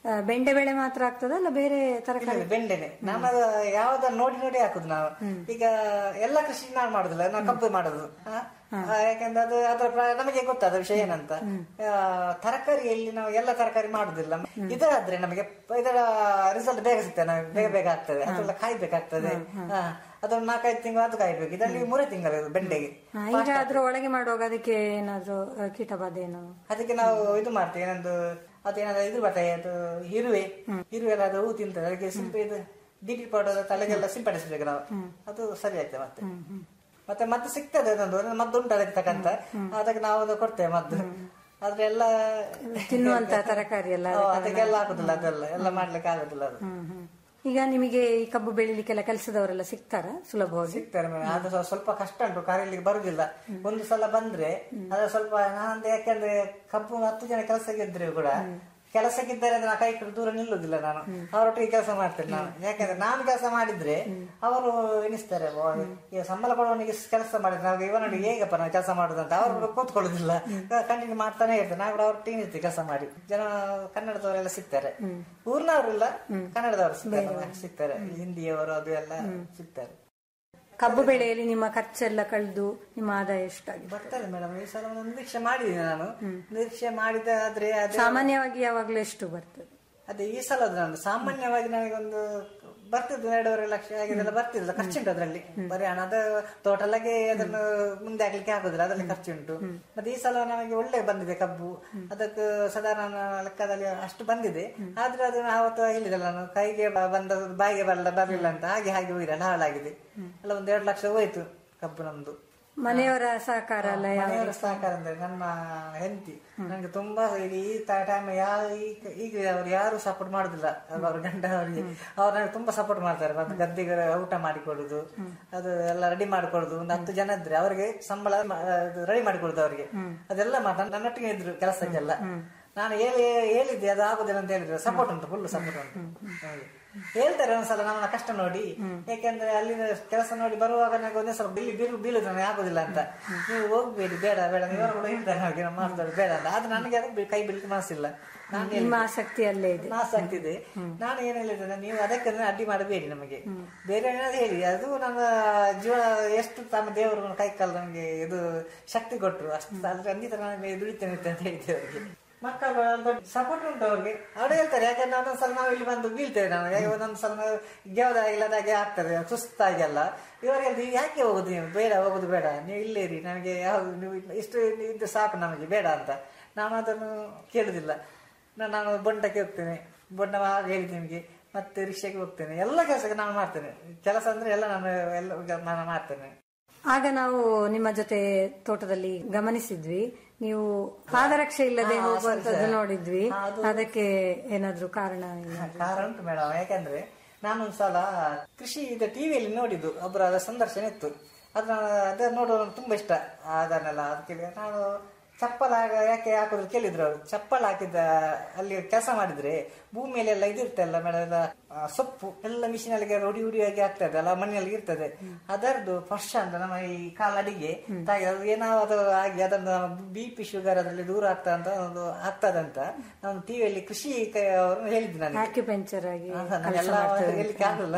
[SPEAKER 12] ಆ, ಬೆಂಡೆ ಬೆಳೆ ಮಾತ್ರ ಆಗ್ತದ ಅಲ್ಲ ಬೇರೆ ತರಕಾರಿ
[SPEAKER 13] ಇಲ್ಲ, ಬೆಂಡೆನೆ ನಾನು ಅದು ಯಾವ್ದ ನೋಡಿ ನೋಡಿ ಹಾಕುದು ನಾವು ಈಗ ಎಲ್ಲ ಕೃಷಿ ನಾವು ಮಾಡುದಿಲ್ಲ ನಾವು ಕಬ್ಬು ಮಾಡೋದು ಆ? ಆ, ಯಾಕಂದ್ರೆ ಅದು ಅದರ ಪ್ರ- ನಮಗೆ ಗೊತ್ತಾದ ವಿಷಯ ಏನಂತ ಆ, ತರಕಾರಿಯಲ್ಲಿ ನಾವು ಎಲ್ಲ ತರಕಾರಿ ಮಾಡುದಿಲ್ಲ ಇದರಾದ್ರೆ ನಮಗೆ ಪ- ಇದರ ರಿಸಲ್ಟ್ ಬೇಗ ಸಿಗ್ತದೆ ನಮಗೆ ಬೇಗ ಬೇಗ ಆಗ್ತದೆ ಅದೆಲ್ಲ ಕಾಯ್ಬೇಕಾಗ್ತದೆ ಆ, ಅದೊಂದು ನಾಲ್ಕೈದು ತಿಂಗಳು ಅದು ಕಾಯ್ಬೇಕು ಇದರಲ್ಲಿ ಮೂರೇ ತಿಂಗಳು ಇದು ಬೆಂಡೆಗೆ
[SPEAKER 12] ಆ, ಈಗ ಅದ್ರ ಒಳಗೆ ಮಾಡುವಾಗ ಅದಕ್ಕೆ ಏನಾದ್ರು ಆ, ಕೀಟಬಾಧೆ ಏನು
[SPEAKER 13] ಅದಕ್ಕೆ ನಾವು ಇದು ಮಾಡ್ತೇವೆ ಏನೊಂದು ಅದೇನಾದ್ರು ಇದು ಬರ್ತದೆ ಅದು ಇರುವೆ ಇರುವೆ ಎಲ್ಲ ಅದು ಹೂ ತಿಂತದೆ ಅದಕ್ಕೆ ಸಿಂಪ ಇದು ಡಿಟಿ ಪೌಡರ್ ತಲೆಗೆಲ್ಲ ಸಿಂಪಡಿಸ್ಬೇಕು ನಾವು ಅದು ಸರಿ ಆಯ್ತು ಮತ್ತೆ ಮತ್ತೆ ಮತ್ತೆ ಸಿಗ್ತದೆ ಅದೊಂದು ಒಂದು ಮದ್ದು ಉಂಟು ಅದಕ್ಕೆ ತಕ್ಕಂತ ಅದಕ್ಕೆ ನಾವು ಅದು ಕೊಡ್ತೇವೆ ಮದ್ದು ಆದ್ರೆ ಎಲ್ಲ
[SPEAKER 12] ತಿನ್ನುವಂತ ತರಕಾರಿ ಎಲ್ಲ
[SPEAKER 13] ಹಾ, ಅದಕ್ಕೆಲ್ಲ ಆಗುದಿಲ್ಲ ಅದೆಲ್ಲ ಎಲ್ಲ ಮಾಡ್ಲಿಕ್ಕೆ ಆಗುದಿಲ್ಲ ಅದು
[SPEAKER 12] ಹ್ಮ್, ಹ್ಮ್. ಈಗ ನಿಮಗೆ ಈ ಕಬ್ಬು ಬೆಳಿಲಿಕ್ಕೆಲ್ಲ ಕೆಲಸದವರೆಲ್ಲ ಸಿಗ್ತಾರ ಸುಲಭವಾಗಿ
[SPEAKER 13] ಸಿಗ್ತಾರೆ ಮೇಡಮ್ ಅದು ಸ್ವ- ಸ್ವಲ್ಪ ಕಷ್ಟ ಉಂಟು ಕರೀಲಿಕ್ಕೆ ಬರುದಿಲ್ಲ ಒಂದು ಸಲ ಬಂದ್ರೆ ಅದು ಸ್ವಲ್ಪ ನಾನಂದ್ರೆ ಯಾಕಂದ್ರೆ ಕಬ್ಬು ಹತ್ತು ಜನ ಕೆಲಸಕ್ಕೆ ಇದ್ರೆ ಕೂಡ ಕೆಲಸಕ್ಕಿದ್ದಾರೆ ಅಂದ್ರೆ ನಾ ಕೈ ಕಡೆ ದೂರ ನಿಲ್ಲುದಿಲ್ಲ ನಾನು ಅವರೊಟ್ಟಿಗೆ ಕೆಲಸ ಮಾಡ್ತೇನೆ ನಾನು ಯಾಕಂದ್ರೆ ನಾನು ಕೆಲಸ ಮಾಡಿದ್ರೆ ಅವರು ಎನಿಸ್ತಾರೆ ಓ, ಈ ಸಂಬಳ ಕೊಡುವವನಿಗೆ ಕೆಲಸ ಮಾಡಿದ್ರೆ ನಾವು ಇವನಲ್ಲಿ ಹೇಗಪ್ಪ ನಾವು ಕೆಲಸ ಮಾಡುದು ಅಂತ ಅವರು ಕೂತ್ಕೊಳ್ಳುದಿಲ್ಲ ಕಂಟಿನ್ಯೂ ಮಾಡ್ತಾನೆ ಇರ್ತಾರೆ ನಾವು ಕೂಡ ಅವ್ರ ಟೀಮ್ ಇರ್ತೀವಿ ಕೆಲಸ ಮಾಡಿ ಜನ ಕನ್ನಡದವರೆಲ್ಲ ಸಿಗ್ತಾರೆ ಊರ್ನವರಿಲ್ಲ ಕನ್ನಡದವರು ಸಿಗ್ತಾರೆ ಸಿಗ್ತಾರೆ ಹಿಂದಿಯವರು ಅದು ಎಲ್ಲ ಸಿಗ್ತಾರೆ
[SPEAKER 12] ಕಬ್ಬು ಬೆಳೆಯಲ್ಲಿ ನಿಮ್ಮ ಖರ್ಚೆಲ್ಲ ಕಳೆದು ನಿಮ್ಮ ಆದಾಯ ಎಷ್ಟಾಗಿದೆ
[SPEAKER 13] ಬರ್ತದೆ ಮೇಡಮ್ ಈ ಸಲ ಒಂದು ನಿರೀಕ್ಷೆ ಮಾಡಿದ್ದೀನಿ ನಾನು ನಿರೀಕ್ಷೆ ಮಾಡಿದಾದ್ರೆ ಅದೇ
[SPEAKER 12] ಸಾಮಾನ್ಯವಾಗಿ ಯಾವಾಗ್ಲೂ ಎಷ್ಟು ಬರ್ತದೆ
[SPEAKER 13] ಅದೇ ಈ ಸಲ ನಾನು ಸಾಮಾನ್ಯವಾಗಿ ನನಗೊಂದು ಬರ್ತಿದ್ದು ಎರಡೂವರೆ ಲಕ್ಷ ಆಗಿದೆಲ್ಲ ಬರ್ತಿಲ್ಲ ಖರ್ಚುಂಟು ಅದರಲ್ಲಿ ಬರೀ ಹಣದ ಟೋಟಲ್ ಅದನ್ನು ಮುಂದೆ ಆಗ್ಲಿಕ್ಕೆ ಆಗುದಿಲ್ಲ ಅದರಲ್ಲಿ ಖರ್ಚುಂಟು ಮತ್ತೆ ಈ ಸಲ ನಮಗೆ ಒಳ್ಳೆ ಬಂದಿದೆ ಕಬ್ಬು ಅದಕ್ಕೆ ಸಾಧಾರಣ ಲೆಕ್ಕದಲ್ಲಿ ಅಷ್ಟು ಬಂದಿದೆ ಆದ್ರೆ ಅದು ಆವತ್ತು ಹೇಳಿದಲ್ಲ ನಾನು ಕೈಗೆ ಬ- ಬಂದದ್ದು ಬಾಯಿಗೆ ಬರಲ್ಲ ಬರಲಿಲ್ಲ ಅಂತ ಹಾಗೆ ಹಾಗೆ ಹೋಗಿರಲ್ಲ ಹಾಳಾಗಿದೆ ಎಲ್ಲ ಒಂದ್ ಎರಡು ಲಕ್ಷ ಹೋಯ್ತು ಕಬ್ಬು ನಮ್ದು
[SPEAKER 12] ಮನೆಯವರ ಸಹಕಾರ ಎಲ್ಲ ಯಾವ
[SPEAKER 13] ಮನೆಯವರ ಸಹಕಾರ ಅಂದ್ರೆ ನನ್ನ ಹೆಂಡತಿ ನನಗೆ ತುಂಬಾ ಈಗ ಈ ಟೈಮ್ ಯಾವ ಈಗ- ಈಗ ಅವ್ರು ಯಾರು ಸಪೋರ್ಟ್ ಮಾಡುದಿಲ್ಲ ಅವ್ರ ಗಂಡ ಅವರಿಗೆ ಅವ್ರು ನನಗೆ ತುಂಬಾ ಸಪೋರ್ಟ್ ಮಾಡ್ತಾರೆ ಬಂದು ಗದ್ದೆಗೆ ಊಟ ಮಾಡಿಕೊಡುದು ಅದು ಎಲ್ಲ ರೆಡಿ ಮಾಡಿಕೊಡುದು ಒಂದು ಹತ್ತು ಜನ ಇದ್ರೆ ಅವರಿಗೆ ಸಂಬಳ ರೆಡಿ ಮಾಡಿಕೊಡುದು ಅವರಿಗೆ ಅದೆಲ್ಲ ಮಾತ್ರ ನನ್ನೊಟ್ಟಿಗೆ ಇದ್ರು ಕೆಲಸಕ್ಕೆಲ್ಲ ನಾನು ಹೇಳಿ ಹೇಳಿದ್ದೆ ಅದು ಆಗುದಿಲ್ಲ ಅಂತ ಹೇಳಿದ್ರು ಸಪೋರ್ಟ್ ಉಂಟು ಫುಲ್ ಸಪೋರ್ಟ್ ಉಂಟು ಹಾಗೆ. ಹೇಳ್ತಾರೆ ಒಂದ್ಸಲ ನಮ್ಮ ಕಷ್ಟ ನೋಡಿ ಯಾಕೆಂದ್ರೆ ಅಲ್ಲಿನ ಕೆಲಸ ನೋಡಿ ಬರುವಾಗ ನನಗೆ ಒಂದೇ ಸ್ವಲ್ಪ ಬಿಲ್ಲಿ ಬೀಳು ಬೀಳುದು ನನಗೆ ಆಗುದಿಲ್ಲ ಅಂತ ನೀವು ಹೋಗ್ಬೇಡಿ ಬೇಡ ಬೇಡ ಇವರು ಕೂಡ ಹೇಳ್ತಾರೆ ಹಾಗೆ ನಾವು ಮಾಡ್ತಾರೆ ಬೇಡ ಅಂತ ಆದ್ರೆ ನನಗೆ ಅದಕ್ಕೆ ಕೈ ಬಿಡ್ಲಿಕ್ಕೆ ಮನಸ್ಸಿಲ್ಲ ನಾನು
[SPEAKER 12] ನಿಮ್ಮ
[SPEAKER 13] ಹೇಳಿದ್ದೆ.
[SPEAKER 12] ಆಸಕ್ತಿ ಅಲ್ಲೇ ಇದೆ
[SPEAKER 13] ಆಸಕ್ತಿ ಇದೆ ನಾನು ಏನ್ ಹೇಳಿದ್ದೇನೆ ನೀವು ಅದಕ್ಕೆ ಅಡ್ಡಿ ಮಾಡಬೇಡಿ ನಮಗೆ ಬೇರೆ ಏನಾದ್ರು ಹೇಳಿ ಅದು ನಮ್ಮ ಜೀವನ ಎಷ್ಟು ತಮ್ಮ ದೇವರು ಕೈ ಕಾಲು ನಮಗೆ ಇದು ಶಕ್ತಿ ಕೊಟ್ಟರು ಅಷ್ಟು ಅದ್ರ ಅಂದಿತ ನಾನು ದುಡಿತೇನೆ ಅಂತ ಹೇಳಿದ್ದೆ ಅವರಿಗೆ ಮಕ್ಕಳು ದೊಡ್ಡ ಸಪೋರ್ಟ್ ಉಂಟು ಅವ್ರಿಗೆ ಅವ್ರು ಹೇಳ್ತಾರೆ ಯಾಕಂದ್ರೆ ಒಂದೊಂದ್ಸಲ ನಾವು ಇಲ್ಲಿ ಬಂದು ಬೀಳ್ತೇವೆ ನಾವು ಯಾಕೆ ಒಂದೊಂದ್ಸಲ ನಾವು ಗೆವದ ಇಲ್ಲದಾಗೆ ಆಗ್ತದೆ ಸುಸ್ತಾಗಿ ಎಲ್ಲ ಇವರು ಹೇಳ್ತೀವಿ ಯಾಕೆ ಹೋಗುದು ನೀವು ಬೇಡ ಹೋಗುದು ಬೇಡ ನೀವು ಇಲ್ಲೇ ಇರಿ ನನಗೆ ಯಾವ್ದು ನೀವು ಇಷ್ಟು ಇದ್ದು ಸಾಕು ನಮಗೆ ಬೇಡ ಅಂತ ನಾನು ಅದನ್ನು ಕೇಳುದಿಲ್ಲ ನಾನು ನಾನು ಬೊಂಡಕ್ಕೆ ಹೋಗ್ತೇನೆ ಬೊಂಡ ಹೇಳಿದೆ ನಿಮಗೆ ಮತ್ತೆ ರಿಕ್ಷಾಗೆ ಹೋಗ್ತೇನೆ ಎಲ್ಲ ಕೆಲಸಕ್ಕೆ ನಾನು ಮಾಡ್ತೇನೆ ಕೆಲಸ ಅಂದ್ರೆ ಎಲ್ಲ ನಾನು ಎಲ್ಲ ನಾನು ಮಾಡ್ತೇನೆ
[SPEAKER 12] ಆಗ ನಾವು ನಿಮ್ಮ ಜೊತೆ ತೋಟದಲ್ಲಿ ಗಮನಿಸಿದ್ವಿ ನೀವು ಪಾದರಕ್ಷೆ ಇಲ್ಲದೆ
[SPEAKER 13] ಹಾ,
[SPEAKER 12] ಹೋಗುವಂತದ್ದು
[SPEAKER 13] ಸರಿ, ಸರಿ.
[SPEAKER 12] ನೋಡಿದ್ವಿ
[SPEAKER 13] ಹಾ, ಅದು-
[SPEAKER 12] ಅದಕ್ಕೆ ಏನಾದ್ರು ಕಾರಣ ಏನಾದ್ರು?
[SPEAKER 13] ಕಾರಣ ಉಂಟು ಮೇಡಮ್ ಯಾಕಂದ್ರೆ ನಾನೊಂದ್ಸಲ ಕೃಷಿ ಇದು ಟಿವಿಯಲ್ಲಿ ನೋಡಿದ್ದು ಒಬ್ಬರ ಅದರ ಸಂದರ್ಶನ ಇತ್ತು ಅದನ್ನ ಅದ ನೋಡೋದು ನಂಗೆ ತುಂಬಾ ಇಷ್ಟ ಅದನ್ನೆಲ್ಲ ಅದಕ್ಕೆ ನಾನು ಚಪ್ಪಲ್ ಹಾಗ- ಯಾಕೆ ಹಾಕೋದು ಕೇಳಿದ್ರು ಅವರು ಚಪ್ಪಲ್ ಹಾಕಿದ ಅಲ್ಲಿ ಕೆಲಸ ಮಾಡಿದ್ರೆ ಭೂಮಿಯಲ್ಲಿ ಎಲ್ಲ ಇದಿರ್ತಲ್ಲ ಮೇಡಮ್ ಎಲ್ಲ ಆ, ಸೊಪ್ಪು ಎಲ್ಲ ಮಿಷಿನ್ ಅಲ್ಲಿ ಹುಡಿ ಹುಡಿಯಾಗಿ ಆಗ್ತದೆ ಅಲ್ಲ ಮಣ್ಣಿನಲ್ಲಿ ಇರ್ತದೆ ಅದರದ್ದು ಫಸ್ಟ್ ಅಂತ ನಮ್ಮ ಈ ಕಾಲಡಿಗೆ ತಾಯಿ ಅದು ಏನಾದ್ರು ಆಗಿ ಅದನ್ನು ಬಿ ಪಿ ಶುಗರ್ ಅದರಲ್ಲಿ ದೂರ ಆಗ್ತಾ ಅಂತ ಒಂದು ಆಗ್ತದಂತ ನಾನು ಟಿವಿಯಲ್ಲಿ ಕೃಷಿ ಕ- ಅವರು ಹೇಳಿದ್ದು ನನಗೆ
[SPEAKER 12] ಆಕ್ಯುಪೆಂಚರ್ ಆಗಿ
[SPEAKER 13] ಹಾ,
[SPEAKER 12] ಕೆಲಸ
[SPEAKER 13] ನಾನೆಲ್ಲ
[SPEAKER 12] ಮಾಡ್ತೇವೆ.
[SPEAKER 13] ಹೇಳಲಿಕ್ಕೆ ಆಗಲ್ಲ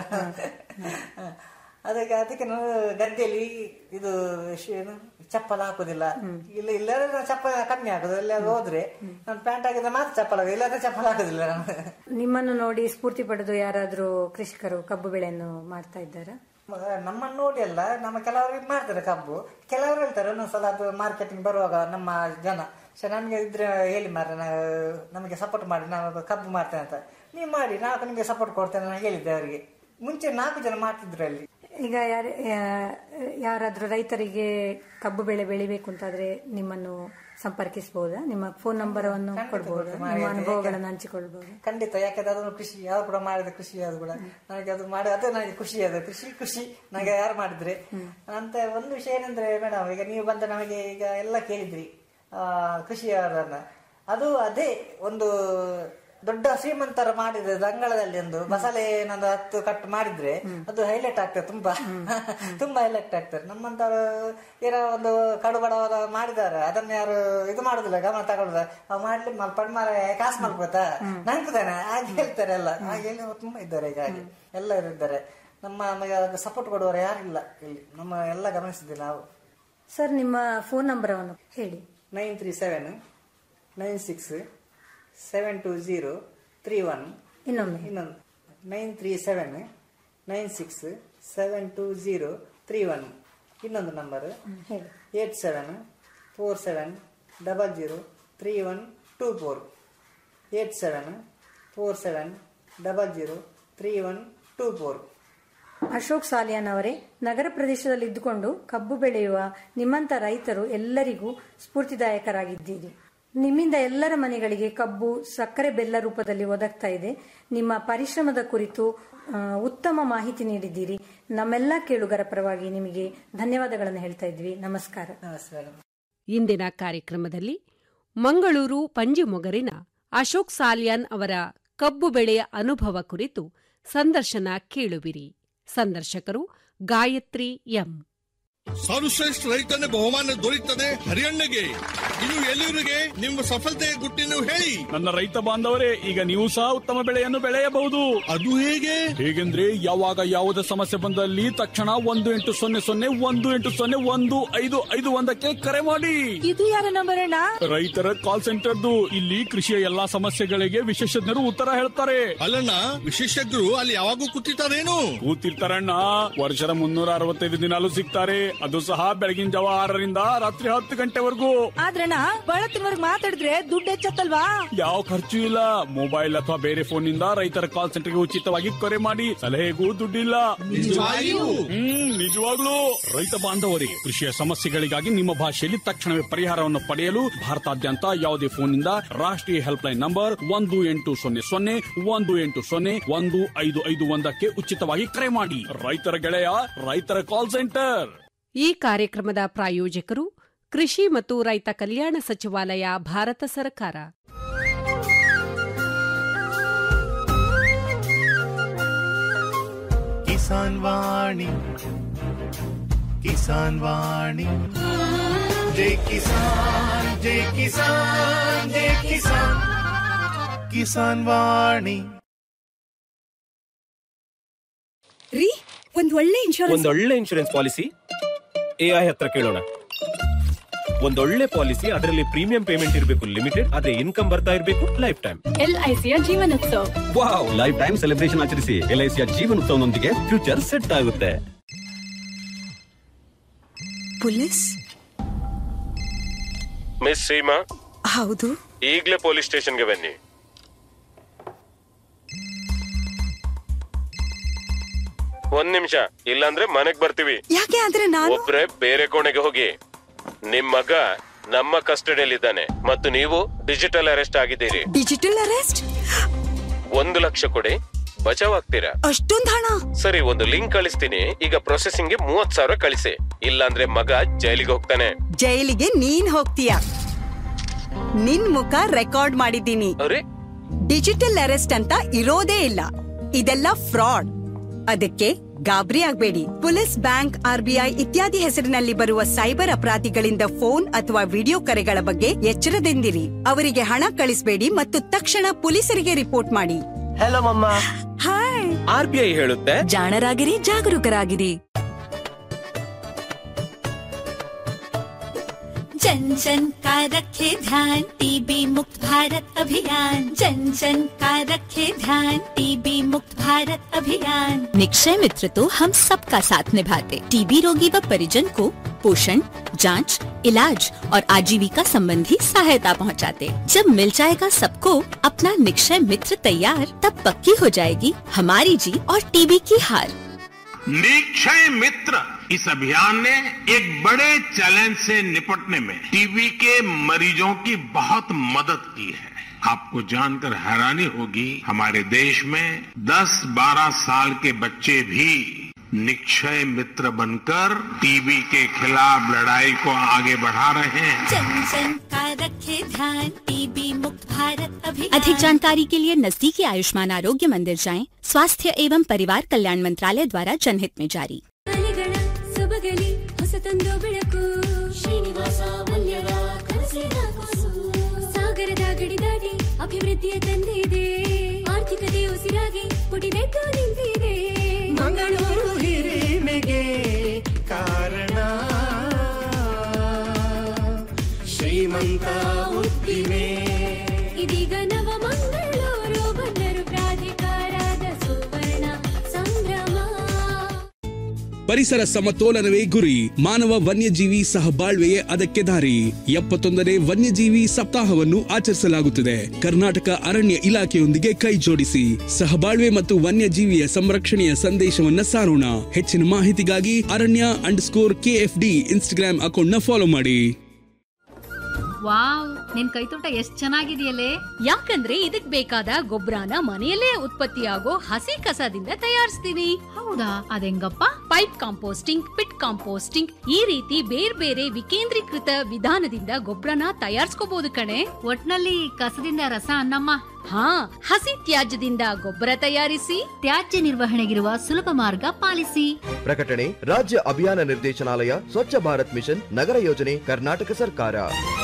[SPEAKER 13] ಅದಕ್ಕೆ ಅದಕ್ಕೆ ನಾನು ಗದ್ದೆಯಲ್ಲಿ ಇದು ಶು- ಏನು ಚಪ್ಪಲ ಹಾಕುದಿಲ್ಲ ಇಲ್ಲ ಇಲ್ಲದ್ರೆ ನಾನು ಚಪ್ಪಲ ಕಮ್ಮಿ ಹಾಕುದು ಎಲ್ಲ ಹೋದ್ರೆ ನಾನು ಪ್ಯಾಂಟ್ ಹಾಕಿದ್ರೆ ಮಾತ್ರ ಚಪ್ಪಲ ಹಾಕುದು ಇಲ್ಲಾಂದ್ರೆ ಚಪ್ಪಲ ಹಾಕುದಿಲ್ಲ ನಾನು
[SPEAKER 12] ನಿಮ್ಮನ್ನು ನೋಡಿ ಸ್ಫೂರ್ತಿ ಪಡೆದು ಯಾರಾದ್ರೂ ಕೃಷಿಕರು ಕಬ್ಬು ಬೆಳೆಯನ್ನು ಮಾಡ್ತಾ ಇದ್ದಾರಾ
[SPEAKER 13] ಮ- ನಮ್ಮನ್ನು ನೋಡಿ ಅಲ್ಲ ನಮ್ಮ ಕೆಲವರು ಇದ್ ಮಾಡ್ತಾರೆ ಕಬ್ಬು ಕೆಲವರು ಹೇಳ್ತಾರೆ ಒಂದೊಂದ್ಸಲ ಅದು ಮಾರ್ಕೆಟಿಂಗ್ ಬರುವಾಗ ನಮ್ಮ ಜನ ಸೊ ನಮ್ಗೆ ಇದ್ರೆ ಹೇಳಿ ಮಾರ್ರೆ ನಾ- ನಮಗೆ ಸಪೋರ್ಟ್ ಮಾಡಿ ನಾನು ಕಬ್ಬು ಮಾಡ್ತೇನೆ ಅಂತ ನೀವು ಮಾಡಿ ನಾವು ನಿಮಗೆ ಸಪೋರ್ಟ್ ಕೊಡ್ತೇನೆ ನಾನು ಹೇಳಿದ್ದೆ ಅವರಿಗೆ ಮುಂಚೆ ನಾಲ್ಕು ಜನ ಮಾಡ್ತಿದ್ರು ಅಲ್ಲಿ
[SPEAKER 12] ಈಗ ಯಾರ ಯಾ- ಯಾರಾದ್ರೂ ರೈತರಿಗೆ ಕಬ್ಬು ಬೆಳೆ ಬೆಳಿಬೇಕು ಅಂತಾದ್ರೆ ನಿಮ್ಮನ್ನು ಸಂಪರ್ಕಿಸಬಹುದಾ ನಿಮ್ಮ ಫೋನ್ ನಂಬರ್ ಅನ್ನು ಕೊಡಬಹುದಾ
[SPEAKER 13] ಕೊಡ್ತೇನೆ.
[SPEAKER 12] ನಿಮ್ಮ
[SPEAKER 13] ಯಾಕೆ-
[SPEAKER 12] ಅನುಭವಗಳನ್ನು ಹಂಚಿಕೊಳ್ಬಹುದು
[SPEAKER 13] ಖಂಡಿತ ಯಾಕಂದ್ರೆ ಅದನ್ನು ಕೃಷಿ ಯಾರು ಕೂಡ ಮಾಡಿದ ಕೃಷಿ ಅದು ಕೂಡ ನನಗೆ ಅದು ಮಾಡಿ ಅದೇ ನನಗೆ ಖುಷಿ ಅದು ಕೃಷಿ ಖುಷಿ ನನಗೆ ಯಾರು ಮಾಡಿದ್ರೆ ಅಂತ ಒಂದು ವಿಷಯ ಏನಂದ್ರೆ ಮೇಡಮ್ ಈಗ ನೀವು ಬಂದ ನಮಗೆ ಈಗ ಎಲ್ಲ ಕೇಳಿದ್ರಿ ಆ ಕೃಷಿಯವರನ್ನ ಅದು ಅದೇ ಒಂದು ದೊಡ್ಡ ಶ್ರೀಮಂತರ ಮಾಡಿದ್ರೆ ಅಂಗಳದಲ್ಲಿ ಒಂದು ಬಸಳೆ ಏನೊಂದು ಹತ್ತು ಕಟ್ ಮಾಡಿದ್ರೆ ಅದು ಹೈಲೈಟ್ ಆಗ್ತದೆ ತುಂಬಾ ತುಂಬಾ ಹೈಲೈಟ್ ಆಗ್ತದೆ ನಮ್ಮಂತರ ಏನೋ ಒಂದು ಕಡು ಬಡವರ ಮಾಡಿದ್ದಾರೆ ಅದನ್ನ ಯಾರು ಇದು ಮಾಡುದಿಲ್ಲ ಗಮನ ತಗೊಳ್ಳುದ ಅವ್ ಮಾಡ್ಲಿ ಮಲ್ಪಡ್ ಮಾರ ಕಾಸು ಮಲ್ಕೋತಾ ನಂಬ್ತಾನೆ ಹಾಗೆ ಹೇಳ್ತಾರೆ ಎಲ್ಲ ಹಾಗೆ ಹೇಳಿ ತುಂಬಾ ಇದ್ದಾರೆ ಈಗ ಹಾಗೆ ಎಲ್ಲರೂ ಇದ್ದಾರೆ ನಮ್ಮ ನಮಗೆ ಸಪೋರ್ಟ್ ಕೊಡುವವರು ಯಾರಿಲ್ಲ ಇಲ್ಲಿ ನಮ್ಮ ಎಲ್ಲ ಗಮನಿಸಿದ್ವಿ ನಾವು
[SPEAKER 12] ಸರ್ ನಿಮ್ಮ ಫೋನ್ ನಂಬರವನ್ನು ಹೇಳಿ
[SPEAKER 13] nine three seven nine six seven two zero three one
[SPEAKER 12] ಇನ್ನೊಮ್ಮೆ
[SPEAKER 13] ಇನ್ನೊಂದು nine three seven nine six seven two zero three one ಇನ್ನೊಂದು ನಂಬರ್
[SPEAKER 12] ಹೇಳಿ
[SPEAKER 13] eight seven four seven double zero three one two four eight seven four seven double zero three one two four
[SPEAKER 12] Ashok Saliyan ಅವರೇ ನಗರ ಪ್ರದೇಶದಲ್ಲಿ ಇದ್ದುಕೊಂಡು ಕಬ್ಬು ಬೆಳೆಯುವ ನಿಮ್ಮಂತ ರೈತರು ಎಲ್ಲರಿಗೂ ಸ್ಫೂರ್ತಿದಾಯಕರಾಗಿದ್ದೀರಿ ನಿಮ್ಮಿಂದ ಎಲ್ಲರ ಮನೆಗಳಿಗೆ ಕಬ್ಬು ಸಕ್ಕರೆ ಬೆಲ್ಲ ರೂಪದಲ್ಲಿ ಒದಗ್ತಾ ಇದೆ ನಿಮ್ಮ ಪರಿಶ್ರಮದ ಕುರಿತು ಆ, ಉತ್ತಮ ಮಾಹಿತಿ ನೀಡಿದ್ದೀರಿ ನಮ್ಮೆಲ್ಲ ಕೇಳುಗರ ಪರವಾಗಿ ನಿಮಗೆ ಧನ್ಯವಾದಗಳನ್ನು ಹೇಳ್ತಾ ಇದ್ವಿ ನಮಸ್ಕಾರ
[SPEAKER 13] ನಮಸ್ಕಾರ
[SPEAKER 7] ಇಂದಿನ ಕಾರ್ಯಕ್ರಮದಲ್ಲಿ ಮಂಗಳೂರು ಪಂಜಿಮೊಗರಿನ ಅಶೋಕ್ ಸಾಲಿಯಾನ್ ಅವರ ಕಬ್ಬು ಬೆಳೆಯ ಅನುಭವ ಕುರಿತು ಸಂದರ್ಶನ ಕೇಳುವಿರಿ ಸಂದರ್ಶಕರು ಗಾಯತ್ರಿ ಎಂ
[SPEAKER 14] ಸರ್ವಶ್ರೇಷ್ಠ ರೈತನ ಬಹುಮಾನ ದೊರೆಯುತ್ತದೆ ಹರಿಯಣ್ಣಗೆ ಇದು ಎಲ್ಲರಿಗೆ ನಿಮ್ಮ ಸಫಲತೆಯ ಗುಟ್ಟಿನ ಹೇಳಿ
[SPEAKER 15] ನನ್ನ ರೈತ ಬಾಂಧವರೇ ಈಗ ನೀವು ಸಹ ಉತ್ತಮ ಬೆಳೆಯನ್ನು ಬೆಳೆಯಬಹುದು
[SPEAKER 14] ಅದು ಹೇಗೆ
[SPEAKER 15] ಹೇಗೆಂದ್ರೆ ಯಾವಾಗ ಯಾವುದೇ ಸಮಸ್ಯೆ ಬಂದಲ್ಲಿ ತಕ್ಷಣ ಒಂದು ಎಂಟು ಸೊನ್ನೆ ಸೊನ್ನೆ ಒಂದು ಎಂಟು ಸೊನ್ನೆ ಒಂದು ಐದು ಐದು ಒಂದಕ್ಕೆ ಕರೆ ಮಾಡಿ
[SPEAKER 16] ಇದು ಯಾರ ನಂಬರ್ ಅಣ್ಣ
[SPEAKER 15] ರೈತರ ಕಾಲ್ ಸೆಂಟರ್ದು ಇಲ್ಲಿ ಕೃಷಿಯ ಎಲ್ಲಾ ಸಮಸ್ಯೆಗಳಿಗೆ ವಿಶೇಷಜ್ಞರು ಉತ್ತರ ಹೇಳ್ತಾರೆ
[SPEAKER 14] ಅಲ್ಲಣ್ಣ ವಿಶೇಷಜ್ಞರು ಅಲ್ಲಿ ಯಾವಾಗೂ ಕೂತಿರ್ತಾರೇನು
[SPEAKER 15] ಕೂತಿರ್ತಾರಣ್ಣ ವರ್ಷದ ಮುನ್ನೂರ ಅರವತ್ತೈದು ದಿನಾಲು ಸಿಗ್ತಾರೆ ಅದು ಸಹ ಬೆಳಗಿನ ಜಾವ ಆರರಿಂದ ರಾತ್ರಿ ಹತ್ತು ಗಂಟೆವರೆಗೂ
[SPEAKER 16] ಆದ್ರಣ್ಣ ಬಳತ್ತಿನವರ್ಗ್ ಮಾತಾಡಿದ್ರೆ ದುಡ್ಡು ಹೆಚ್ಚತ್ತಲ್ವಾ
[SPEAKER 15] ಯಾವ ಖರ್ಚು ಇಲ್ಲ ಮೊಬೈಲ್ ಅಥವಾ ಬೇರೆ ಫೋನ್ ನಿಂದ ರೈತರ ಕಾಲ್ ಸೆಂಟರ್ಗೆ ಉಚಿತವಾಗಿ ಕರೆ ಮಾಡಿ ಸಲಹೆಗೂ ದುಡ್ಡಿಲ್ಲ
[SPEAKER 14] ನಿಜವಾಗಿಯೂ?
[SPEAKER 15] ಹ್ಮ್ ನಿಜವಾಗ್ಲೂ ರೈತ ಬಾಂಧವರಿಗೆ ಕೃಷಿಯ ಸಮಸ್ಯೆಗಳಿಗಾಗಿ ನಿಮ್ಮ ಭಾಷೆಯಲ್ಲಿ ತಕ್ಷಣವೇ ಪರಿಹಾರವನ್ನು ಪಡೆಯಲು ಭಾರತಾದ್ಯಂತ ಯಾವುದೇ ಫೋನ್ನಿಂದ ರಾಷ್ಟ್ರೀಯ ಹೆಲ್ಪ್ ಲೈನ್ ನಂಬರ್ ಒಂದು ಎಂಟು ಸೊನ್ನೆ ಸೊನ್ನೆ ಒಂದು ಎಂಟು ಸೊನ್ನೆ ಒಂದು ಐದು ಐದು ಒಂದಕ್ಕೆ ಉಚಿತವಾಗಿ ಕರೆ ಮಾಡಿ ರೈತರ ಗೆಳೆಯ ರೈತರ ಕಾಲ್ ಸೆಂಟರ್
[SPEAKER 7] ಈ ಕಾರ್ಯಕ್ರಮದ ಪ್ರಾಯೋಜಕರು ಕೃಷಿ ಮತ್ತು ರೈತ ಕಲ್ಯಾಣ ಸಚಿವಾಲಯ ಭಾರತ ಸರ್ಕಾರ
[SPEAKER 8] ಕಿಸಾನ್ ವಾಣಿ ಕಿಸಾನ್ ವಾಣಿ ಜೈ ಕಿಸಾನ್ ಜೈ ಕಿಸಾನ್ ಜೈ ಕಿಸಾನ್ ಕಿಸಾನ್ ವಾಣಿ
[SPEAKER 16] ರೀ ಒಂದ್ ಒಳ್ಳೆ ಇನ್ಶೂರೆನ್ಸ್
[SPEAKER 17] ಒಂದೊಳ್ಳೆ ಇನ್ಶೂರೆನ್ಸ್ ಪಾಲಿಸಿ ಎಐ ಹತ್ರ ಕೇಳೋಣ ಒಂದೊಳ್ಳೆ ಪಾಲಿಸಿ ಅದರಲ್ಲಿ ಪ್ರೀಮಿಯಂ ಪೇಮೆಂಟ್ ಇರಬೇಕು ಲಿಮಿಟೆಡ್ ಆದ್ರೆ ಇನ್ಕಮ್ ಬರ್ತಾ ಇರಬೇಕು ಲೈಫ್ ಟೈಮ್
[SPEAKER 16] ಎಲ್ಐಸಿಯ ಜೀವನೋತ್ಸವ
[SPEAKER 17] ವಾವ್ ಲೈಫ್ ಟೈಮ್ ಸೆಲೆಬ್ರೇಷನ್ ಆಚರಿಸಿ ಎಲ್ಐಸಿಯ ಜೀವನ ಉತ್ಸವನೊಂದಿಗೆ ಫ್ಯೂಚರ್ ಸೆಟ್ ಆಗುತ್ತೆ
[SPEAKER 16] ಪೊಲೀಸ್
[SPEAKER 17] ಮಿಸ್ ಸೀಮಾ
[SPEAKER 16] ಹೌದು
[SPEAKER 17] ಈಗಲೇ ಪೊಲೀಸ್ ಸ್ಟೇಷನ್ಗೆ ಬನ್ನಿ ಒಂದ್ ನಿಮಿಷ ಇಲ್ಲಾಂದ್ರೆ ಮನೆಗ್ ಬರ್ತೀವಿ
[SPEAKER 16] ಯಾಕೆ ಆದ್ರೆ ನಾನು
[SPEAKER 17] ಒಬ್ರೆ ಬೇರೆ ಕೋಣೆಗೆ ಹೋಗಿ ನಿಮ್ ಮಗ ನಮ್ಮ ಕಸ್ಟಡಿಯಲ್ಲಿದ್ದಾನೆ ಮತ್ತು ನೀವು ಡಿಜಿಟಲ್ ಅರೆಸ್ಟ್ ಆಗಿದ್ದೀರಿ
[SPEAKER 16] ಡಿಜಿಟಲ್ ಅರೆಸ್ಟ್
[SPEAKER 17] ಒಂದು ಲಕ್ಷ ಕೊಡಿ ಬಚಾವ್ ಆಗ್ತೀರಾ
[SPEAKER 16] ಅಷ್ಟೊಂದ್ ಹಣ
[SPEAKER 17] ಸರಿ ಒಂದು ಲಿಂಕ್ ಕಳಿಸ್ತೀನಿ ಈಗ ಪ್ರೊಸೆಸಿಂಗ್ ಗೆ ಮೂವತ್ ಸಾವಿರ ಕಳಿಸಿ ಇಲ್ಲಾಂದ್ರೆ ಮಗ ಜೈಲಿಗೆ ಹೋಗ್ತಾನೆ
[SPEAKER 16] ಜೈಲಿಗೆ ನೀನ್ ಹೋಗ್ತೀಯ ನಿನ್ ಮುಖ ರೆಕಾರ್ಡ್ ಮಾಡಿದ್ದೀನಿ
[SPEAKER 17] ಅರೆ
[SPEAKER 16] ಡಿಜಿಟಲ್ ಅರೆಸ್ಟ್ ಅಂತ ಇರೋದೇ ಇಲ್ಲ ಇದೆಲ್ಲ ಫ್ರಾಡ್ ಅದಕ್ಕೆ ಗಾಬರಿ ಆಗ್ಬೇಡಿ ಪೊಲೀಸ್ ಬ್ಯಾಂಕ್ ಆರ್ಬಿಐ ಇತ್ಯಾದಿ ಹೆಸರಿನಲ್ಲಿ ಬರುವ ಸೈಬರ್ ಅಪರಾಧಿಗಳಿಂದ ಫೋನ್ ಅಥವಾ ವಿಡಿಯೋ ಕರೆಗಳ ಬಗ್ಗೆ ಎಚ್ಚರದಿಂದಿರಿ ಅವರಿಗೆ ಹಣ ಕಳಿಸಬೇಡಿ ಮತ್ತು ತಕ್ಷಣ ಪೊಲೀಸರಿಗೆ ರಿಪೋರ್ಟ್ ಮಾಡಿ
[SPEAKER 17] ಹಲೋ ಮಮ್ಮ
[SPEAKER 16] ಹಾಯ್
[SPEAKER 17] ಆರ್ ಬಿ ಐ ಹೇಳುತ್ತೆ
[SPEAKER 16] ಜಾಣರಾಗಿರಿ ಜಾಗರೂಕರಾಗಿರಿ
[SPEAKER 18] जन जन का रखे ध्यान टीबी मुक्त भारत अभियान जन जन का रखे ध्यान टीबी मुक्त भारत अभियान निक्षय मित्र तो हम सबका साथ निभाते टीबी रोगी व परिजन को पोषण जांच, इलाज और आजीविका संबंधी सहायता पहुंचाते। जब मिल जाएगा सबको अपना निक्षय मित्र तैयार तब पक्की हो जाएगी हमारी जीत और टीबी की हार
[SPEAKER 19] निक्षय मित्र इस अभियान ने एक बड़े चैलेंज से निपटने में टीबी के मरीजों की बहुत मदद की है आपको जानकर हैरानी होगी हमारे देश में 10-12 साल के बच्चे भी निक्षय मित्र बनकर टीबी के खिलाफ लड़ाई को आगे बढ़ा रहे हैं
[SPEAKER 18] जन जन का रखे ध्यान टीबी मुक्त भारत अभियान अधिक जानकारी के लिए नजदीकी आयुष्मान आरोग्य मंदिर जाएं स्वास्थ्य एवं परिवार कल्याण मंत्रालय द्वारा जनहित में जारी
[SPEAKER 20] ಸೊಬಗಲಿ ಹೊಸತೊಂದು ಬೆಳಕು ಶ್ರೀನಿವಾಸ ಮಲ್ಯದ ಕನಸಿನ ಕೂಸು ಸಾಗರದ ಗಡಿ ದಾಟಿ ಅಭಿವೃದ್ಧಿಯ ತಂದಿದೆ ಆರ್ಥಿಕತೆ ಉಸಿರಾಗಿ ಪುಟಿದೆದ್ದು ನಿಂತಿದೆ
[SPEAKER 8] ಮಂಗಳೂರು ಹಿರಿಮೆಗೆ ಕಾರಣ ಶ್ರೀಮಂತ ಉದ್ದಿಮೆ
[SPEAKER 20] ಇದೀಗ ನವ ಮಂಗಳೂರು ಬಂದರು ಪ್ರಾಧಿಕಾರದ ಸುವರ್ಣ ಸಂಭ್ರಮ
[SPEAKER 6] ಪರಿಸರ ಸಮತೋಲನವೇ ಗುರಿ ಮಾನವ ವನ್ಯಜೀವಿ ಸಹಬಾಳ್ವೆಯೇ ಅದಕ್ಕೆ ದಾರಿ ಎಪ್ಪತ್ತೊಂದನೇ ವನ್ಯಜೀವಿ ಸಪ್ತಾಹವನ್ನು ಆಚರಿಸಲಾಗುತ್ತಿದೆ ಕರ್ನಾಟಕ ಅರಣ್ಯ ಇಲಾಖೆಯೊಂದಿಗೆ ಕೈ ಜೋಡಿಸಿ ಸಹಬಾಳ್ವೆ ಮತ್ತು ವನ್ಯಜೀವಿಯ ಸಂರಕ್ಷಣೆಯ ಸಂದೇಶವನ್ನ ಸಾರೋಣ ಹೆಚ್ಚಿನ ಮಾಹಿತಿಗಾಗಿ ಅರಣ್ಯ ಅಂಡ್ ಸ್ಕೋರ್ ಕೆಎಫ್ಡಿ ಇನ್ಸ್ಟಾಗ್ರಾಮ್ ಅಕೌಂಟ್ನ ಫಾಲೋ ಮಾಡಿ
[SPEAKER 2] ವಾವ್ ನಿನ್ ಕೈತೋಟ ಎಷ್ಟ್ ಚೆನ್ನಾಗಿದೆಯಲ್ಲೇ
[SPEAKER 3] ಯಾಕಂದ್ರೆ ಇದಕ್ ಬೇಕಾದ ಗೊಬ್ಬರನ ಮನೆಯಲ್ಲೇ ಉತ್ಪತ್ತಿಯಾಗೋ ಹಸಿ ಕಸದಿಂದ ತಯಾರಿಸ್ತೀನಿ
[SPEAKER 2] ಹೌದಾ ಅದೆಂಗಪ್ಪ
[SPEAKER 3] ಪೈಪ್ ಕಾಂಪೋಸ್ಟಿಂಗ್ ಪಿಟ್ ಕಾಂಪೋಸ್ಟಿಂಗ್ ಈ ರೀತಿ ಬೇರೆ ಬೇರೆ ವಿಕೇಂದ್ರೀಕೃತ ವಿಧಾನದಿಂದ ಗೊಬ್ಬರನ ತಯಾರಿಸ್ಕೋಬಹುದು ಕಣೆ
[SPEAKER 2] ಒಟ್ನಲ್ಲಿ ಕಸದಿಂದ ರಸ ಅನ್ನಮ್ಮ
[SPEAKER 3] ಹಾ ಹಸಿ ತ್ಯಾಜ್ಯದಿಂದ ಗೊಬ್ಬರ ತಯಾರಿಸಿ
[SPEAKER 2] ತ್ಯಾಜ್ಯ ನಿರ್ವಹಣೆಗಿರುವ ಸುಲಭ ಮಾರ್ಗ ಪಾಲಿಸಿ
[SPEAKER 4] ಪ್ರಕಟಣೆ ರಾಜ್ಯ ಅಭಿಯಾನ ನಿರ್ದೇಶನಾಲಯ ಸ್ವಚ್ಛ ಭಾರತ್ ಮಿಷನ್ ನಗರ ಯೋಜನೆ ಕರ್ನಾಟಕ ಸರ್ಕಾರ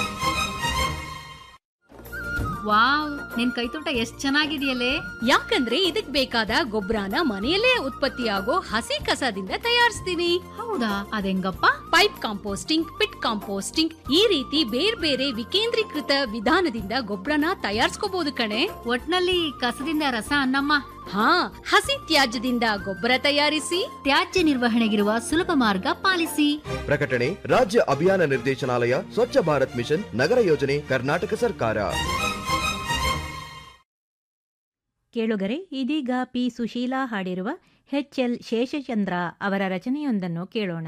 [SPEAKER 2] ವಾವ್ ನಿನ್ ಕೈತೋಟ ಎಷ್ಟ್ ಚೆನ್ನಾಗಿದೆಯಲ್ಲೇ
[SPEAKER 3] ಯಾಕಂದ್ರೆ ಇದಕ್ ಬೇಕಾದ ಗೊಬ್ಬರನ ಮನೆಯಲ್ಲೇ ಉತ್ಪತ್ತಿಯಾಗೋ ಹಸಿ ಕಸದಿಂದ ತಯಾರಿಸ್ತೀನಿ
[SPEAKER 2] ಹೌದಾ ಅದೆಂಗಪ್ಪ
[SPEAKER 3] ಪೈಪ್ ಕಾಂಪೋಸ್ಟಿಂಗ್ ಪಿಟ್ ಕಾಂಪೋಸ್ಟಿಂಗ್ ಈ ರೀತಿ ಬೇರೆ ಬೇರೆ ವಿಕೇಂದ್ರೀಕೃತ ವಿಧಾನದಿಂದ ಗೊಬ್ಬರನ ತಯಾರಿಸ್ಕೋಬಹುದು ಕಣೆ
[SPEAKER 2] ಒಟ್ನಲ್ಲಿ ಕಸದಿಂದ ರಸ ಅನ್ನಮ್ಮ
[SPEAKER 3] ಹಾ ಹಸಿ ತ್ಯಾಜ್ಯದಿಂದ ಗೊಬ್ಬರ ತಯಾರಿಸಿ
[SPEAKER 2] ತ್ಯಾಜ್ಯ ನಿರ್ವಹಣೆಗಿರುವ ಸುಲಭ ಮಾರ್ಗ ಪಾಲಿಸಿ
[SPEAKER 4] ಪ್ರಕಟಣೆ ರಾಜ್ಯ ಅಭಿಯಾನ ನಿರ್ದೇಶನಾಲಯ ಸ್ವಚ್ಛ ಭಾರತ್ ಮಿಷನ್ ನಗರ ಯೋಜನೆ ಕರ್ನಾಟಕ ಸರ್ಕಾರ
[SPEAKER 5] ಕೇಳುಗರೆ ಇದೀಗ ಪಿ ಸುಶೀಲಾ ಹಾಡಿರುವ ಎಚ್ ಎಲ್ ಶೇಷಚಂದ್ರ ಅವರ ರಚನೆಯೊಂದನ್ನು ಕೇಳೋಣ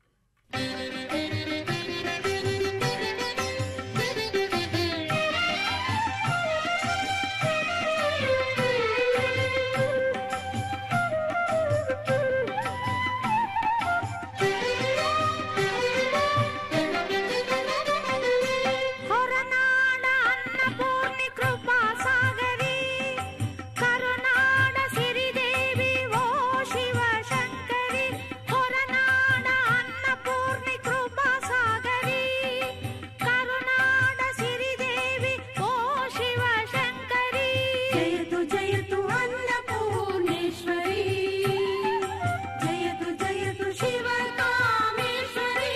[SPEAKER 20] ಹೊರನಾಡ ಅನ್ನಪೂರ್ಣಿ ಕೃಪಾ ಸಾಗರಿ ಕರುನಾಡ ಸಿರಿದೇವಿ ಓ ಶಿವಶಂಕರಿ ಹೊರನಾಡ ಅನ್ನಪೂರ್ಣಿ ಕೃಪಾ ಸಾಗರಿ ಕರುನಾಡ ಸಿರಿದೇವಿ ಓ ಶಿವಶಂಕರಿ ಜಯತು ಜಯತು ಅನ್ನಪೂರ್ಣೇಶ್ವರಿ ಜಯತು ಜಯತು ಶಿವ ಕಾಮೇಶ್ವರಿ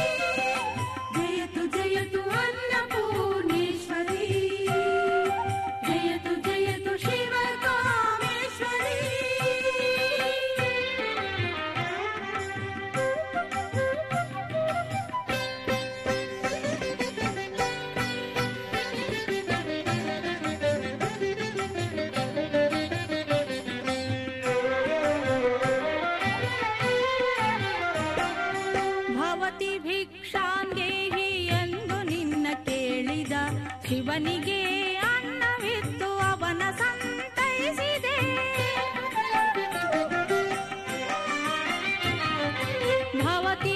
[SPEAKER 20] ಜಯತು ಜಯತು ಅನ್ನಪೂರ್ಣೇಶ್ವರಿ ಜಯತು ಜಯತು ಶಿವ ಕಾಮೇಶ್ವರಿ ಭವತಿ ಭಿಕ್ಷಾಂಗೇಹಿ ಎಂದು ನಿನ್ನ ಕೇಳಿದ ಶಿವನಿಗೆ ಅನ್ನವಿತ್ತು ಅವನ ಸಂತೈಸಿದೆ ಭವತಿ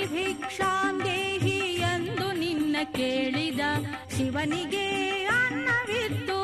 [SPEAKER 20] ಭಿಕ್ಷಾಂಗೇಹಿ ಎಂದು ನಿನ್ನ ಕೇಳಿದ ಶಿವನಿಗೆ ಅನ್ನವಿತ್ತು